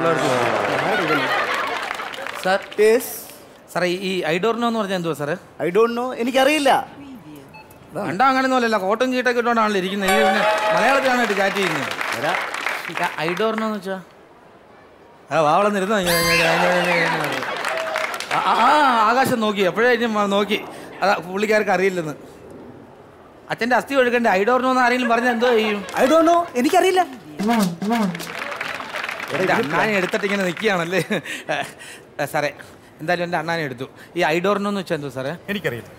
സാർ സാറേ ഈ ഐ ഡോണ്ട് നോ എന്ന് പറഞ്ഞാൽ എന്തുവാ സാറേ ഐ ഡോണ്ട് നോ എനിക്കറിയില്ല കണ്ടാ അങ്ങനെയൊന്നും അല്ലല്ലോ കോട്ടും ചീട്ടൊക്കെ ഇട്ടുകൊണ്ടാണല്ലോ ഇരിക്കുന്നത് ഈ പിന്നെ മലയാളത്തിലാണ് ചാറ്റ് ചെയ്യുന്നത് ഐ ഡോണ്ട് നോ എന്ന് വെച്ചാ ആ വാവളം ഇരുന്നോ ആ ആകാശം നോക്കി എപ്പോഴേ നോക്കി അതാ പുള്ളിക്കാർക്ക് അറിയില്ലെന്ന് അച്ഛന്റെ അസ്ഥി ഒഴുകണ്ടേ ഐ ഡോണ്ട് നോ എന്ന് ആരെങ്കിലും പറഞ്ഞാൽ എന്തോ ചെയ്യും ഐ ഡോണ്ട് നോ എനിക്കറിയില്ല എൻ്റെ അണ്ണാനെ എടുത്തിട്ട് ഇങ്ങനെ നിൽക്കുകയാണല്ലേ ഏ, സാറേ എന്തായാലും എൻ്റെ അണ്ണാനെ എടുത്തു ഈ ഐ ഡോണ്ട് നോ എന്ന് വെച്ചാൽ എന്തോ സാറേ എനിക്കറിയില്ല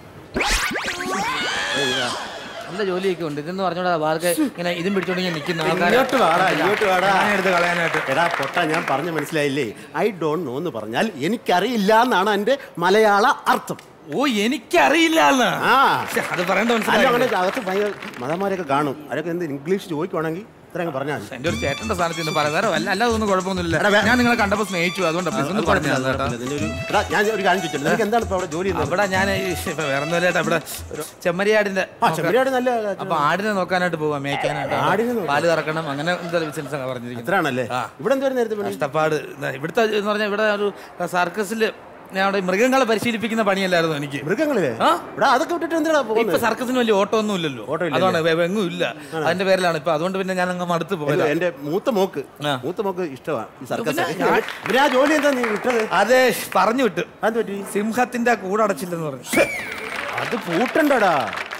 നല്ല ജോലിയൊക്കെ ഉണ്ട് ഇതെന്ന് പറഞ്ഞോടാ ബാർക്ക് ഇങ്ങനെ ഇതും പിടിച്ചോണ്ട് ഇങ്ങനെ നിൽക്കുന്ന ഇങ്ങോട്ട് വാടാ ഇങ്ങോട്ട് വാടാ അണ്ണാനെ എടുത്ത് കളയാനായിട്ട് എടാ പൊട്ട ഞാൻ പറഞ്ഞു മനസ്സിലായില്ലേ ഐ ഡോണ്ട് നോ എന്ന് പറഞ്ഞാൽ എനിക്കറിയില്ല എന്നാണ് എൻ്റെ മലയാള അർത്ഥം ഓ എനിക്കറിയില്ല എന്ന് ആ അത് പറയേണ്ട അല്ല മനസ്സിലായി അങ്ങനെ അകത്ത് ഭയങ്കര മതന്മാരൊക്കെ കാണും അവരൊക്കെ എന്ത് ഇംഗ്ലീഷ് ചോദിക്കുവാണെങ്കിൽ ഇത്ര അങ്ങ് പറഞ്ഞാൽ മതി. എന്റെ ഒരു ചേട്ടന്റെ സ്ഥാനത്ത് നിന്ന് പറയാം വേറെ വല്ല അല്ലാതെ ഒന്നും കുഴപ്പമൊന്നുമില്ല എടാ, വേ- ഞാൻ നിങ്ങളെ കണ്ടപ്പോൾ സ്നേഹിച്ചു അതുകൊണ്ട് please ഒന്ന് അത് പറഞ്ഞു കുഴപ്പമില്ല, തരണം കേട്ടോ. ഇതിന്റെ ഒരു- എടാ, ഞാൻ ഒരു കാര്യം ചോദിച്ചു നിനക്ക് എന്താണ് ഇപ്പൊ അവിടെ ജോലി ചെയ്യുന്നത് അവിടെ ഞാൻ ഇപ്പൊ വേറെ ഒന്നുമില്ല ഇവിടെ ഒരു ചെമ്മരിയാടിന്റെ ആ ചെമ്മരിയാട് നല്ല അപ്പൊ ആടിനെ നോക്കാനായിട്ട് പോവാം മേയ്ക്കാനായിട്ട് ആടിനെ നോക്കാൻ? പാല് കറക്കണം അങ്ങനെ എന്താ ബിസിനസ് ആണ് പറഞ്ഞിരിക്കുന്നത് അത്രയാണല്ലേ ഇവിടെ എന്തായിരുന്നു നേരത്തെ പണി കഷ്ടപ്പാട് ഇതാ, ഇവിടുത്തെ എന്ന് പറഞ്ഞാൽ ഇവിടെ ഒരു സർക്കസിൽ ഞാൻ അവിടെ മൃഗങ്ങളെ പരിശീലിപ്പിക്കുന്ന പണിയല്ലായിരുന്നു എനിക്ക് മൃഗങ്ങളിലെ ആ? ഇവിടെ അതൊക്കെ വിട്ടിട്ട് എന്തിനാ ഇപ്പൊ പോകുന്നത് സർക്കസിന് വലിയ ഓട്ടോ ഒന്നും ഇല്ലല്ലോ ഓട്ടോ ഇല്ല, അതാണ് വെ- എങ്ങും ഇല്ല അതിന്റെ പേരിലാണ് ഇപ്പൊ അതുകൊണ്ട് പിന്നെ ഞാൻ അങ്ങ് മടുത്ത് പോയത് എന്റെ മൂത്ത മോക്ക് ആ. മൂത്ത മോക്ക് ഇഷ്ടമാണ് ഈ സർക്കസ് പിന്നെ ഞാൻ- പിന്നെ ആ ജോലി എന്താ നീ വിട്ടത് അതെ പറഞ്ഞു വിട്ടു അത് പറ്റി സിംഹത്തിന്റെ കൂടടച്ചില്ലെന്ന് പറഞ്ഞു അത് പൂട്ടണ്ടടാ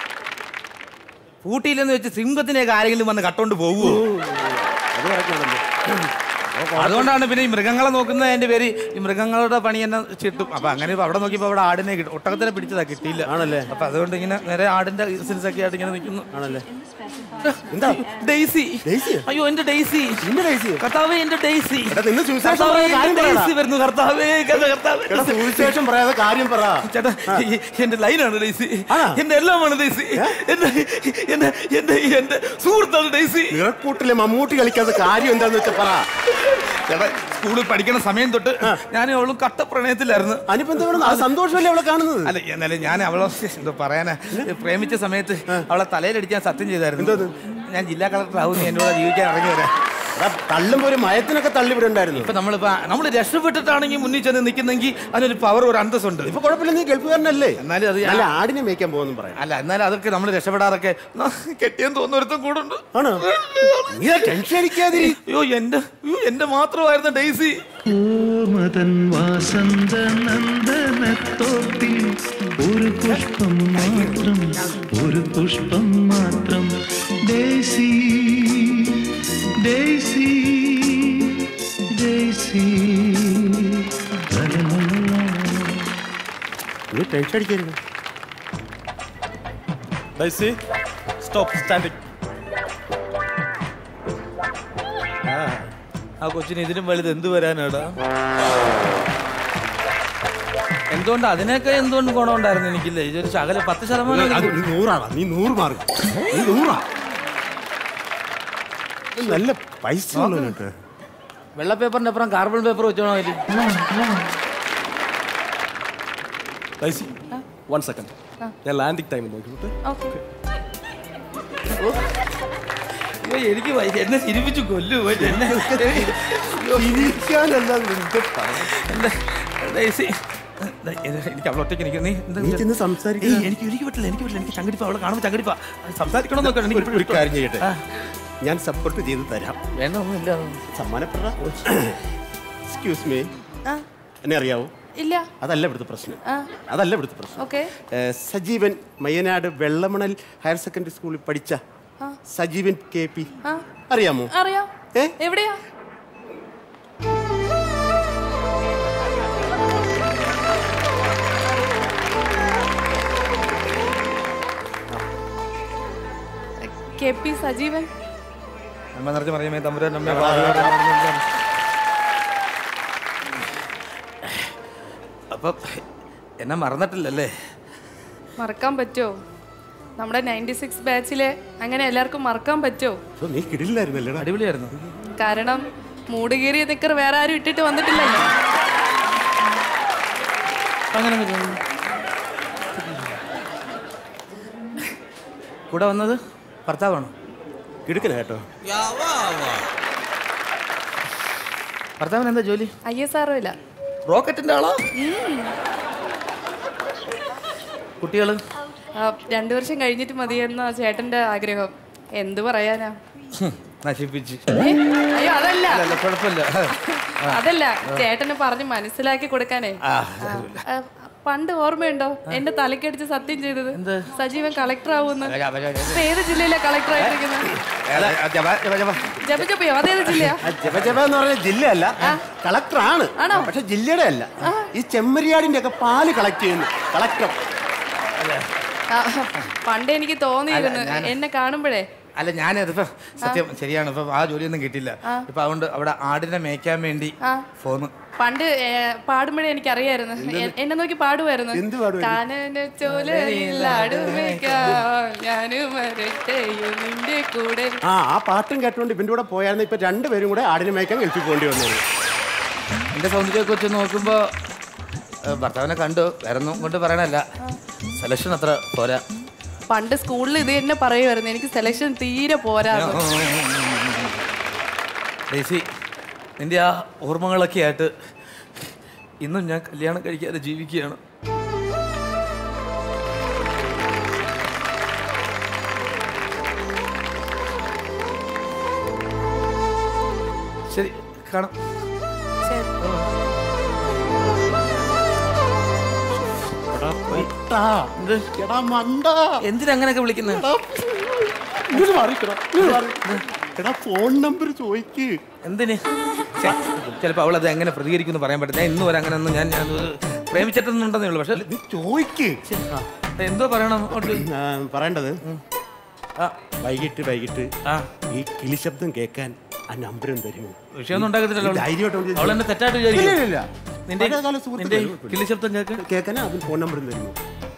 പൂട്ടിയില്ലെന്ന് വെച്ച് സിംഹത്തിനെയൊക്കെ ആരെങ്കിലും വന്ന് കട്ടോണ്ട് പോകുമോ അത് കറക്റ്റാണല്ലോ അതുകൊണ്ടാണ് പിന്നെ ഈ മൃഗങ്ങളെ നോക്കുന്ന എന്റെ പേര് ഈ മൃഗങ്ങളുടെ പണി തന്നെ ചിട്ടും അപ്പൊ അങ്ങനെ ഇപ്പൊ അവിടെ നോക്കിയപ്പോ അവിടെ ആടിനെ കിട്ടും ഒട്ടകത്തിനെ പിടിച്ചതാ കിട്ടിയില്ല ആണല്ലേ അപ്പൊ അതുകൊണ്ട് ഇങ്ങനെ നേരെ ആടിന്റെ ബിസിനസ് ഒക്കെ ആയിട്ട് ഇങ്ങനെ നിൽക്കുന്നു ആണല്ലേ എന്താ ഡെയ്സി ഡെയ്സിയോ? അയ്യോ എന്റെ ഡെയ്സി നിന്റെ ഡെയ്സിയോ? കർത്താവേ എന്റെ ഡെയ്സി എടാ, നിന്ന് സുവിശേഷം കർത്താവേ, പറയാതെ കാര്യം എന്റെ പറയടാ. ഡെയ്സി വരുന്നു കർത്താവേ കർത്താവേ എടാ സുവിശേഷം പറയാതെ കാര്യം പറ ചേട്ടാ ഈ- എന്റെ ലൈനാണ് ഡെയ്സി ആ. എന്റെ എല്ലാമാണ് ഡെയ്സി എന്റെ എന്റെ എന്റെ എന്റെ സുഹൃത്താണ് ഡെയ്സി നിറക്കൂട്ടിലെ മമ്മൂട്ടി കളിക്കാത്ത കാര്യം എന്താന്ന് വെച്ചാ പറ ചേട്ടാ സ്കൂളിൽ പഠിക്കുന്ന സമയം തൊട്ട് ഞാനും അവളും കട്ട പ്രണയത്തിലായിരുന്നു അനിപ്പോ എന്താ ഇവിടെ? ആ സന്തോഷമല്ലേ അവളെ കാണുന്നത് അല്ല എന്നാലും ഞാൻ അവളെ എന്തോ പറയാനാ പ്രേമിച്ച സമയത്ത് അവളെ തലയിലടിക്കാൻ സത്യം ചെയ്തായിരുന്നു ഞാൻ ജില്ലാ കളക്ടർ ആവും എന്നോട് ജീവിക്കാൻ ഇറങ്ങി വരാം എടാ, തള്ളുമ്പോ ഒരു മയത്തിനൊക്കെ തള്ളിവിടണ്ടായിരുന്നു ഇപ്പൊ നമ്മളിപ്പോ നമ്മൾ രക്ഷപ്പെട്ടിട്ടാണെങ്കിൽ മുന്നിൽ ചെന്ന് നിൽക്കുന്നെങ്കിൽ അതിനൊരു പവർ ഒരു അന്തസ്സുണ്ട് ഇപ്പൊ കുഴപ്പമില്ല നീ ഗൾഫുകാരനല്ലേ എന്നാലും അത് ഞാൻ- നല്ല ആടിനെ മേയ്ക്കാൻ പോകുന്നു പറയാം അല്ല എന്നാലും അതൊക്കെ നമ്മൾ രക്ഷപ്പെടാറൊക്കെ ന- കെട്ടിയെന്ന് തോന്നുന്ന ഒരുത്തം കൂടുണ്ട് ആണോ നീ ടെൻഷൻ അടിക്കാതിരി അയ്യോ എന്റെ അയ്യോ എന്റെ മാത്രമായിരുന്നു ഡെയ്സി മദൻ വാസന്ത നന്ദനത്തോപ്പിൽ ഒരു പുഷ്പം മാത്രം ഒരു പുഷ്പം മാത്രം ഡേസി ഡേസി ഡേസി നീ ടെൻഷൻ അടിക്കരുത് ഡൈസി സ്റ്റോപ്പ് സ്റ്റാൻഡിങ് ആ കൊച്ചിന് ഇതിലും വലുത് എന്ത് വരാനാടാ എന്തുകൊണ്ട് അതിനൊക്കെ എന്തുകൊണ്ട് ഗുണമുണ്ടായിരുന്നു എനിക്കില്ല ഇതൊരു ശകല പത്ത് അത് ശതമാനം നീ നൂറാണ് നീ നൂറ് മാർക്ക് നീ നൂറാ ഇത് നല്ല പൈസ ഉള്ളു നിനക്ക് വെള്ള പേപ്പറിന്റെ അപ്പുറം കാർബൺ പേപ്പർ വെച്ചോണോ അതിൽ ഡൈസി വൺ സെക്കൻഡ് ഞാൻ ലാൻഡിങ് ടൈം നോക്കിയിട്ട് ഓക്കെ അയ്യോ എനിക്ക് വയ്യ. എന്നെ ചിരിപ്പിച്ചു കൊല്ലു എന്നെ ചിരിക്കാനല്ലാതെ എന്ത് പറയാൻ? എന്റെ ഡേയ്സി, ദേ, എനിക്ക് അവളെ ഒറ്റയ്ക്ക് എനിക്ക് നീ എന്താ നീ ചെന്ന് ഏയ്, സംസാരിക്കുക എനിക്ക് എനിക്ക് പറ്റില്ല എനിക്ക് പറ്റില്ല എനിക്ക് ചങ്കടിപ്പ അവളെ കാണുമ്പോൾ ചങ്കടിപ്പ സംസാരിക്കണം എന്നൊക്കെ ഒരു എനിക്ക് ഒരു കാര്യം ചെയ്യട്ടെ ആ. ഞാൻ സപ്പോർട്ട് ചെയ്ത് തരാം വേണ്ട ഒന്നുമില്ല സമ്മാനപ്പെട എക്സ്ക്യൂസ് മീ ആ എന്നെ അറിയാവോ ഇല്ല അതല്ല ഇവിടുത്തെ പ്രശ്നം ആ അതല്ല ഇവിടുത്തെ പ്രശ്നം ഓക്കെ ഏ, സജീവൻ മയ്യനാട് വെള്ളമണൽ ഹയർ സെക്കൻഡറി സ്കൂളിൽ പഠിച്ച ആ. സജീവൻ കെ പി ആ അറിയാമോ അറിയാം ഏ? എവിടെയാ കെ പി സജീവൻ അമ്മ നിറച്ച് പറയുമേ തമ്പുരാൻ അമ്മ അപ്പൊ എന്നെ മറന്നിട്ടില്ലല്ലേ മറക്കാൻ പറ്റുമോ നമ്മുടെ നയൻറ്റി സിക്സ് ബാച്ചിലെ അങ്ങനെ എല്ലാവർക്കും മറക്കാൻ പറ്റുമോ ഓ, നീ കിടിലായിരുന്നല്ലേ അടിപൊളിയായിരുന്നു കാരണം മൂട് കീറിയ നിക്കർ വേറെ ആരും ഇട്ടിട്ട് വന്നിട്ടില്ലല്ലോ അങ്ങനെ കൂടെ വന്നത് ഭർത്താവാണോ കിടുക്കന കേട്ടോ ഭർത്താവിന് എന്താ ജോലി ഐ എസ് ആറോ ഇല്ല റോക്കറ്റിന്റെ ആളോ കുട്ടികള് ആ, രണ്ടു വർഷം കഴിഞ്ഞിട്ട് മതിയെന്ന ചേട്ടന്റെ ആഗ്രഹം എന്ത് പറയാനാ ഹും, നശിപ്പിച്ച് ഏ? അയ്യോ അതല്ല അല്ല കുഴപ്പമില്ല ആ. അതല്ല ചേട്ടന് പറഞ്ഞ് മനസ്സിലാക്കി കൊടുക്കാനേ ആ, ആ, പണ്ട് ഓർമ്മയുണ്ടോ എന്റെ തലക്കടിച്ച് സത്യം ചെയ്തത് സജീവൻ കളക്ടർ ആവുമെന്ന് ഇപ്പൊ ഏത് ജില്ലയിലെ കളക്ടർ ആയിട്ടിരിക്കുന്നത് ജപ ജപയോ അതേത് ജില്ലയാ ജപജപ എന്ന് പറഞ്ഞ ജില്ലയല്ല കളക്ടറാണ് പക്ഷെ ജില്ലയുടെ അല്ല ഈ ചെമ്മരിയാടിന്റെ ഒക്കെ പാല് കളക്ട് ചെയ്യുന്നു കളക്ടർ ആ, പണ്ട് എനിക്ക് തോന്നിയിരുന്നു അല്ല, ഞാൻ- എന്നെ കാണുമ്പോഴേ അല്ല ഞാനതിപ്പോ സത്യം ശരിയാണ് ഇപ്പൊ ആ ജോലിയൊന്നും കിട്ടില്ല ആ. ഇപ്പൊ അതുകൊണ്ട് അവിടെ ആടിനെ മേയ്ക്കാൻ വേണ്ടി ആ. ഫോണ് പണ്ട് ഏ, പാടുമ്പോഴേ എനിക്ക് അറിയായിരുന്നു എന്നെ നോക്കി പാടുമായിരുന്നു എന്ത് പാടുമായിരുന്നു? കാനന ചോലയിലാടുമേക്കാം ഞാനും വരട്ടെയും നിന്റെ കൂടെ ആ ആ പാട്ടും കേട്ടോണ്ട് ഇവന്റെ കൂടെ പോയായിരുന്നു ഇപ്പൊ രണ്ടുപേരും കൂടെ ആടിനെ മേയ്ക്കാൻ ഗൾഫിൽ പോകേണ്ടി വന്നത് എന്റെ സൗന്ദര്യമൊക്കെ വെച്ച് നോക്കുമ്പോ ഏ, ഭർത്താവിനെ കണ്ടു വേറെ ഒന്നും കൊണ്ട് പറയണല്ല സെലക്ഷൻ അത്ര പോരാ പണ്ട് സ്കൂളിൽ ഇത് തന്നെ പറയുമായിരുന്നു എനിക്ക് സെലക്ഷൻ തീരെ പോരാ ഡേസി നിന്റെ ആ ഓർമ്മകളൊക്കെ ആയിട്ട് ഇന്നും ഞാൻ കല്യാണം കഴിക്കാതെ ജീവിക്കുകയാണ് ശരി കാണാം എന്തിനാ അങ്ങനെയൊക്കെ വിളിക്കുന്നത് എടാ ഫോൺ നമ്പർ ചോദിക്ക് എന്തിന് ചിലപ്പോൾ അവൾ അത് എങ്ങനെ പ്രതികരിക്കുമെന്ന് പറയാൻ പറ്റില്ല ഞാൻ ഇന്ന് വരെ അങ്ങനെ ഒന്നും ഞാൻ ഞാൻ അത് പ്രേമിച്ചിട്ടൊന്നുണ്ടെന്നേ ഉള്ളൂ പക്ഷെ ചോദിക്ക് എന്തോ പറയണം ആ, പറയേണ്ടത് വൈകിട്ട് വൈകിട്ട് ഈ കിളിശബ്ദം കേൾക്കാൻ ആ നമ്പരും തരുമോ വിഷയമൊന്നും ഉണ്ടാക്കത്തില്ലല്ലോ അവള്. ധൈര്യമായിട്ട് അവൾ എന്നെ തെറ്റായിട്ട് വിചാരിക്കും. ഇല്ല, ഇല്ല, ഇല്ല. നിന്റെ- പഴയകാല നിന്റെ സുഹൃത്തുക്കൾ. കിളിശബ്ദം കേൾക്കാൻ കേൾക്കാൻ അതിന് ഫോൺ നമ്പറും തരുമോ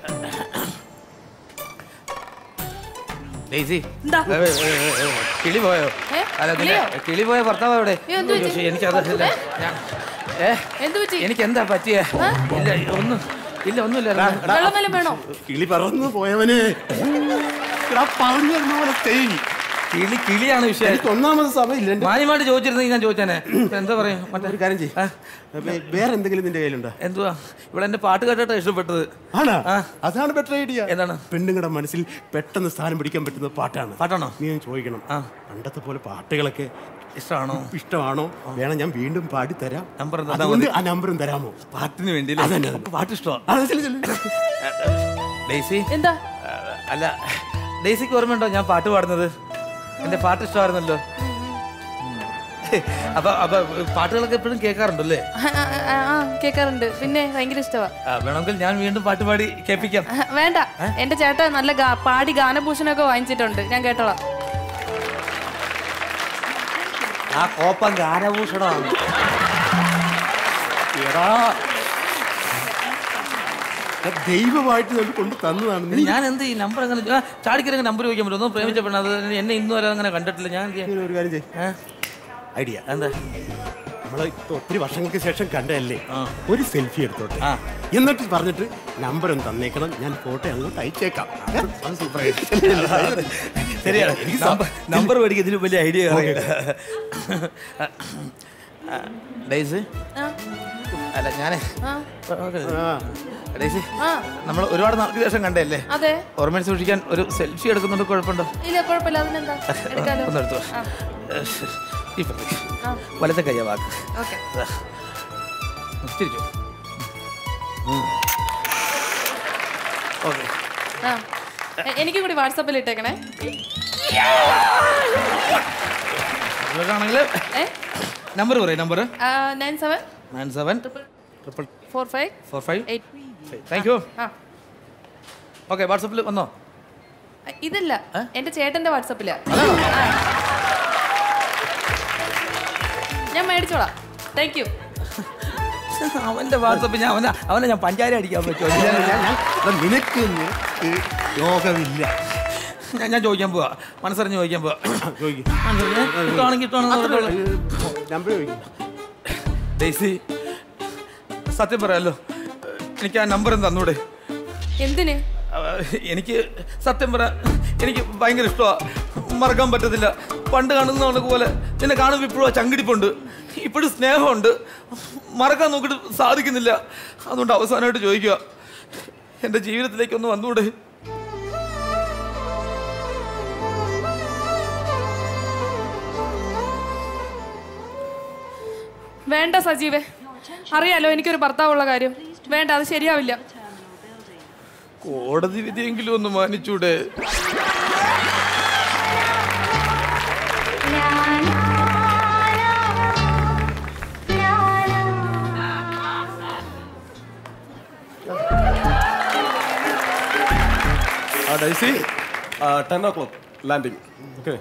ഡേയ്സി എന്താ? ഏ, ഏ, ഏ, ഏ, കിളി പോയോ ഏ? അല്ല നിന്റെ കിളിയോ? കിളി പോയ ഭർത്താവ് എവിടെ ഏ, എന്ത് പറ്റി? പക്ഷേ എനിക്കതല്ല ഞാൻ ഏ എന്ത് പറ്റി എനിക്ക് എന്താ പറ്റിയേ ഇല്ല ഒന്നും ഇല്ല ഒന്നുമില്ല വെള്ളം വല്ലതും വേണോ കിളി പറന്നു പോയവന് എടാ, പറഞ്ഞു തരുന്ന പോലെ ചെയ്യ്. കിളി കിളിയാണ് വിഷയം എനിക്ക് ഒന്നാമത് സമയമില്ല എന്റെ- മാന്യമായിട്ട് ചോദിച്ചിരുന്നെങ്കിൽ ഞാൻ ചോദിച്ചാനെ എന്താ പറയാ മറ്റേ ഒരു കാര്യം ചെയ്യ് വേറെ എന്തെങ്കിലും നിന്റെ കയ്യിലുണ്ടോ എന്തുവാ ഇവിടെ എന്റെ പാട്ട് കേട്ടിട്ട് ഇഷ്ടപ്പെട്ടത് ആണോ അതാണ് ബെറ്റർ ഐഡിയ എന്താണ് പെണ്ണുങ്ങളുടെ മനസ്സിൽ പെട്ടെന്ന് സ്ഥാനം പിടിക്കാൻ പറ്റുന്ന പാട്ടാണ് പാട്ടാണോ നീ ഒന്ന് ചോദിക്കണം പണ്ടത്തെ പോലെ പാട്ടുകളൊക്കെ ഇഷ്ടമാണോ ഇഷ്ടമാണോ വേണം ഞാൻ വീണ്ടും പാടി തരാം നമ്പർ തന്നാ അതുകൊണ്ട് മതി. ആ നമ്പറും തരാമോ പാട്ടിന് വേണ്ടി അതന്നെ. പാട്ട് ഇഷ്ടമാണ് ആ, ചെല്ല്, ചെല്ല്. ഡേസി എന്താ അല്ല ഡേസിക്ക് ഓർമ്മയുണ്ടോ ഞാൻ പാട്ട് പാടുന്നത് എന്റെ പാട്ട് ഇഷ്ടമായിരുന്നല്ലോ അപ്പൊ അപ്പൊ പാട്ടുകളൊക്കെ എപ്പോഴും കേൾക്കാറുണ്ടല്ലേ ആ, ആ, ആ, ആ കേൾക്കാറുണ്ട് പിന്നെ ഭയങ്കര ഇഷ്ടമാ ആ, വേണമെങ്കിൽ ഞാൻ വീണ്ടും പാട്ട് പാടി കേൾപ്പിക്കാം ആ, വേണ്ട എന്റെ ചേട്ടൻ നല്ല ഗാ- പാടി ഗാനഭൂഷണൊക്കെ വാങ്ങിച്ചിട്ടുണ്ട് ഞാൻ കേട്ടോളാം ആ കോപ്പം ഗാനഭൂഷണമാണ് എടാ ഞാൻ ദൈവമായിട്ട് നമുക്ക് കൊണ്ട് തന്നതാണ് നീ ഞാൻ എന്ത് ഈ നമ്പർ അങ്ങനെ ആ, ചാടിക്കരങ്ങ് നമ്പർ ചോദിക്കാൻ പറ്റും ഒന്നും പ്രേമിച്ച പെണ്ണ അത് എന്നെ ഇന്നും വരെ അങ്ങനെ കണ്ടിട്ടില്ല ഞാൻ എന്ത് ചെയ്യാൻ? ഒരു കാര്യം ചെയ്യ് ഐഡിയ എന്താ നമ്മളെ ഇപ്പൊ ഒത്തിരി വർഷങ്ങൾക്ക് ശേഷം കണ്ടതല്ലേ ഒരു സെൽഫി എടുത്തോട്ടെ എന്നിട്ട് പറഞ്ഞിട്ട് നമ്പർ ഒന്ന് തന്നേക്കണം ഞാൻ ഫോട്ടോ അങ്ങോട്ട് അയച്ചേക്കാം അത് സൂപ്പർ ശരിയാണ് നമ്പർ നമ്പർ മേടിക്കാൻ ഇതിന് വലിയ ഐഡിയ ഡേയ്സ് ആ, അല്ല ഞാനേ ആ, ഡേയ്സി ആ. നമ്മൾ ഒരുപാട് നാൾക്ക് ശേഷം കണ്ടല്ലേ അതെ ഓർമ്മ സൂക്ഷിക്കാൻ ഒരു സെൽഫി എടുക്കുന്നുണ്ട് കുഴപ്പമുണ്ടോ ഇല്ല കുഴപ്പമില്ല അതിനെന്താ എടുക്കാലോ ഒന്ന് എടുത്തു ആ, ഇപ്പഴത്തേക്ക് ആ. വലത്തെ കയ്യ വാക്ക് ഓക്കെ ദാ. തിരിച്ചു ഓക്കെ ആ എ- എനിക്കും കൂടി വാട്സാപ്പിൽ ഇട്ടേക്കണേ ഇതൊക്കെയാണെങ്കിൽ ഏ നമ്പർ പറയും number nine seven nine seven triple four five four five eight thank you ആ ഓക്കെ വാട്സപ്പിൽ വന്നോ ഇതില്ല എന്റെ ചേട്ടന്റെ വാട്സാപ്പിലാ ഞാൻ മേടിച്ചോളാം താങ്ക് യു അവന്റെ വാട്സപ്പിൽ ഞാൻ അവനെ അവനെ ഞാൻ പഞ്ചാര അടിക്കാൻ പറ്റുമോ നിനക്ക് നിനക്ക് യോഗമില്ല ഞാൻ ഞാൻ ചോദിക്കാൻ പോവാ മനസ്സറിഞ്ഞ് ചോദിക്കാൻ പോവാ മനസ്സറിഞ്ഞ് കിട്ടുവാണെങ്കിൽ കിട്ടുവാണെങ്കിൽ നമ്പർ ചോദിക്കും ഡേസി സത്യം പറയാലോ എനിക്ക് ആ നമ്പർ തന്നൂടെ എന്തിന് എനിക്ക് സത്യം പറ എനിക്ക് ഭയങ്കര ഇഷ്ടമാണ് മറക്കാൻ പറ്റത്തില്ല പണ്ട് കാണുന്ന കണക്ക് പോലെ നിന്നെ കാണുമ്പോൾ ഇപ്പോഴും ആ ചങ്കിടിപ്പുണ്ട് ഇപ്പോഴും സ്നേഹമുണ്ട് മറക്കാൻ നോക്കിയിട്ട് സാധിക്കുന്നില്ല അതുകൊണ്ട് അവസാനമായിട്ട് ചോദിക്കുക എൻ്റെ ജീവിതത്തിലേക്ക് ഒന്ന് വന്നൂടെ വേണ്ട സജീവേ അറിയാലോ എനിക്കൊരു ഭർത്താവുള്ള കാര്യം വേണ്ട അത് ശരിയാവില്ല കോടതി വിധിയെങ്കിലും ഒന്ന് മാനിച്ചൂടെ ആ Daisy ten o'clock landing okay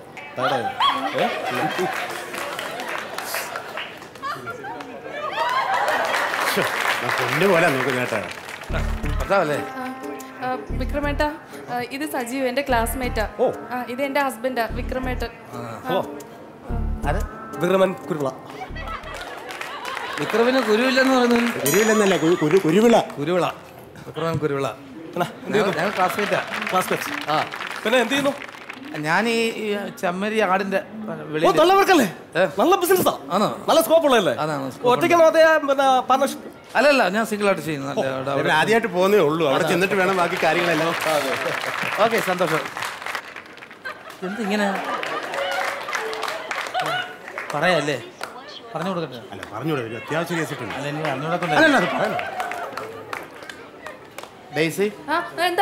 പൊന്നു പോലെ നോക്കുന്ന കേട്ടാ ഭർത്താവല്ലേ ആ, വിക്രമേട്ട ആ, ഇത് സജീവ് എന്റെ ക്ലാസ്മേറ്റാ ഓ. ആ, ഇത് എന്റെ ഹസ്ബൻഡാ വിക്രമേട്ടൻ ഹലോ ആര് വിക്രമൻ കുരുവിള വിക്രമിന് കുരുവില്ലെന്ന് പറയുന്നത് കുരുവില്ലെന്നല്ല കുരു കുരുവിള കുരുവിള വിക്രമൻ കുരുവിള ഞങ്ങൾ ക്ലാസ്മേറ്റാ ക്ലാസ്മേറ്റ് ആ പിന്നെ എന്ത് ചെയ്യുന്നു ഞാൻ ഈ ഈ ചമ്മരി ആടിന്റെ ഓ വെളിയിൽ നല്ല വർക്കല്ലേ നല്ല ബിസിനസ്സാ ആണോ നല്ല സ്കോപ്പ് ഉള്ളതല്ലേ അതാണ് ഒറ്റയ്ക്ക് അതേ പിന്നെ പാർട്ണർഷിപ്പ് അല്ലല്ല ഞാൻ സിംഗിൾ ആയിട്ട് ചെയ്യുന്നു അല്ല, അവിടെ- അവിടെ- ആദ്യമായിട്ട് പോകുന്നേ ഉള്ളൂ അവിടെ ചെന്നിട്ട് വേണം ബാക്കി കാര്യങ്ങളെല്ലാം ഓക്കെ സന്തോഷം എന്തിങ്ങനെ പറയാല്ലേ പറഞ്ഞു കൊടുക്കട്ടെ അല്ല പറഞ്ഞൂടെ ഒരു അത്യാവശ്യ കേസിട്ടുണ്ട് അല്ല ഇനി അറിഞ്ഞൂടെ അല്ലല്ല അത് പറയണം ഡേസി ആ എന്താ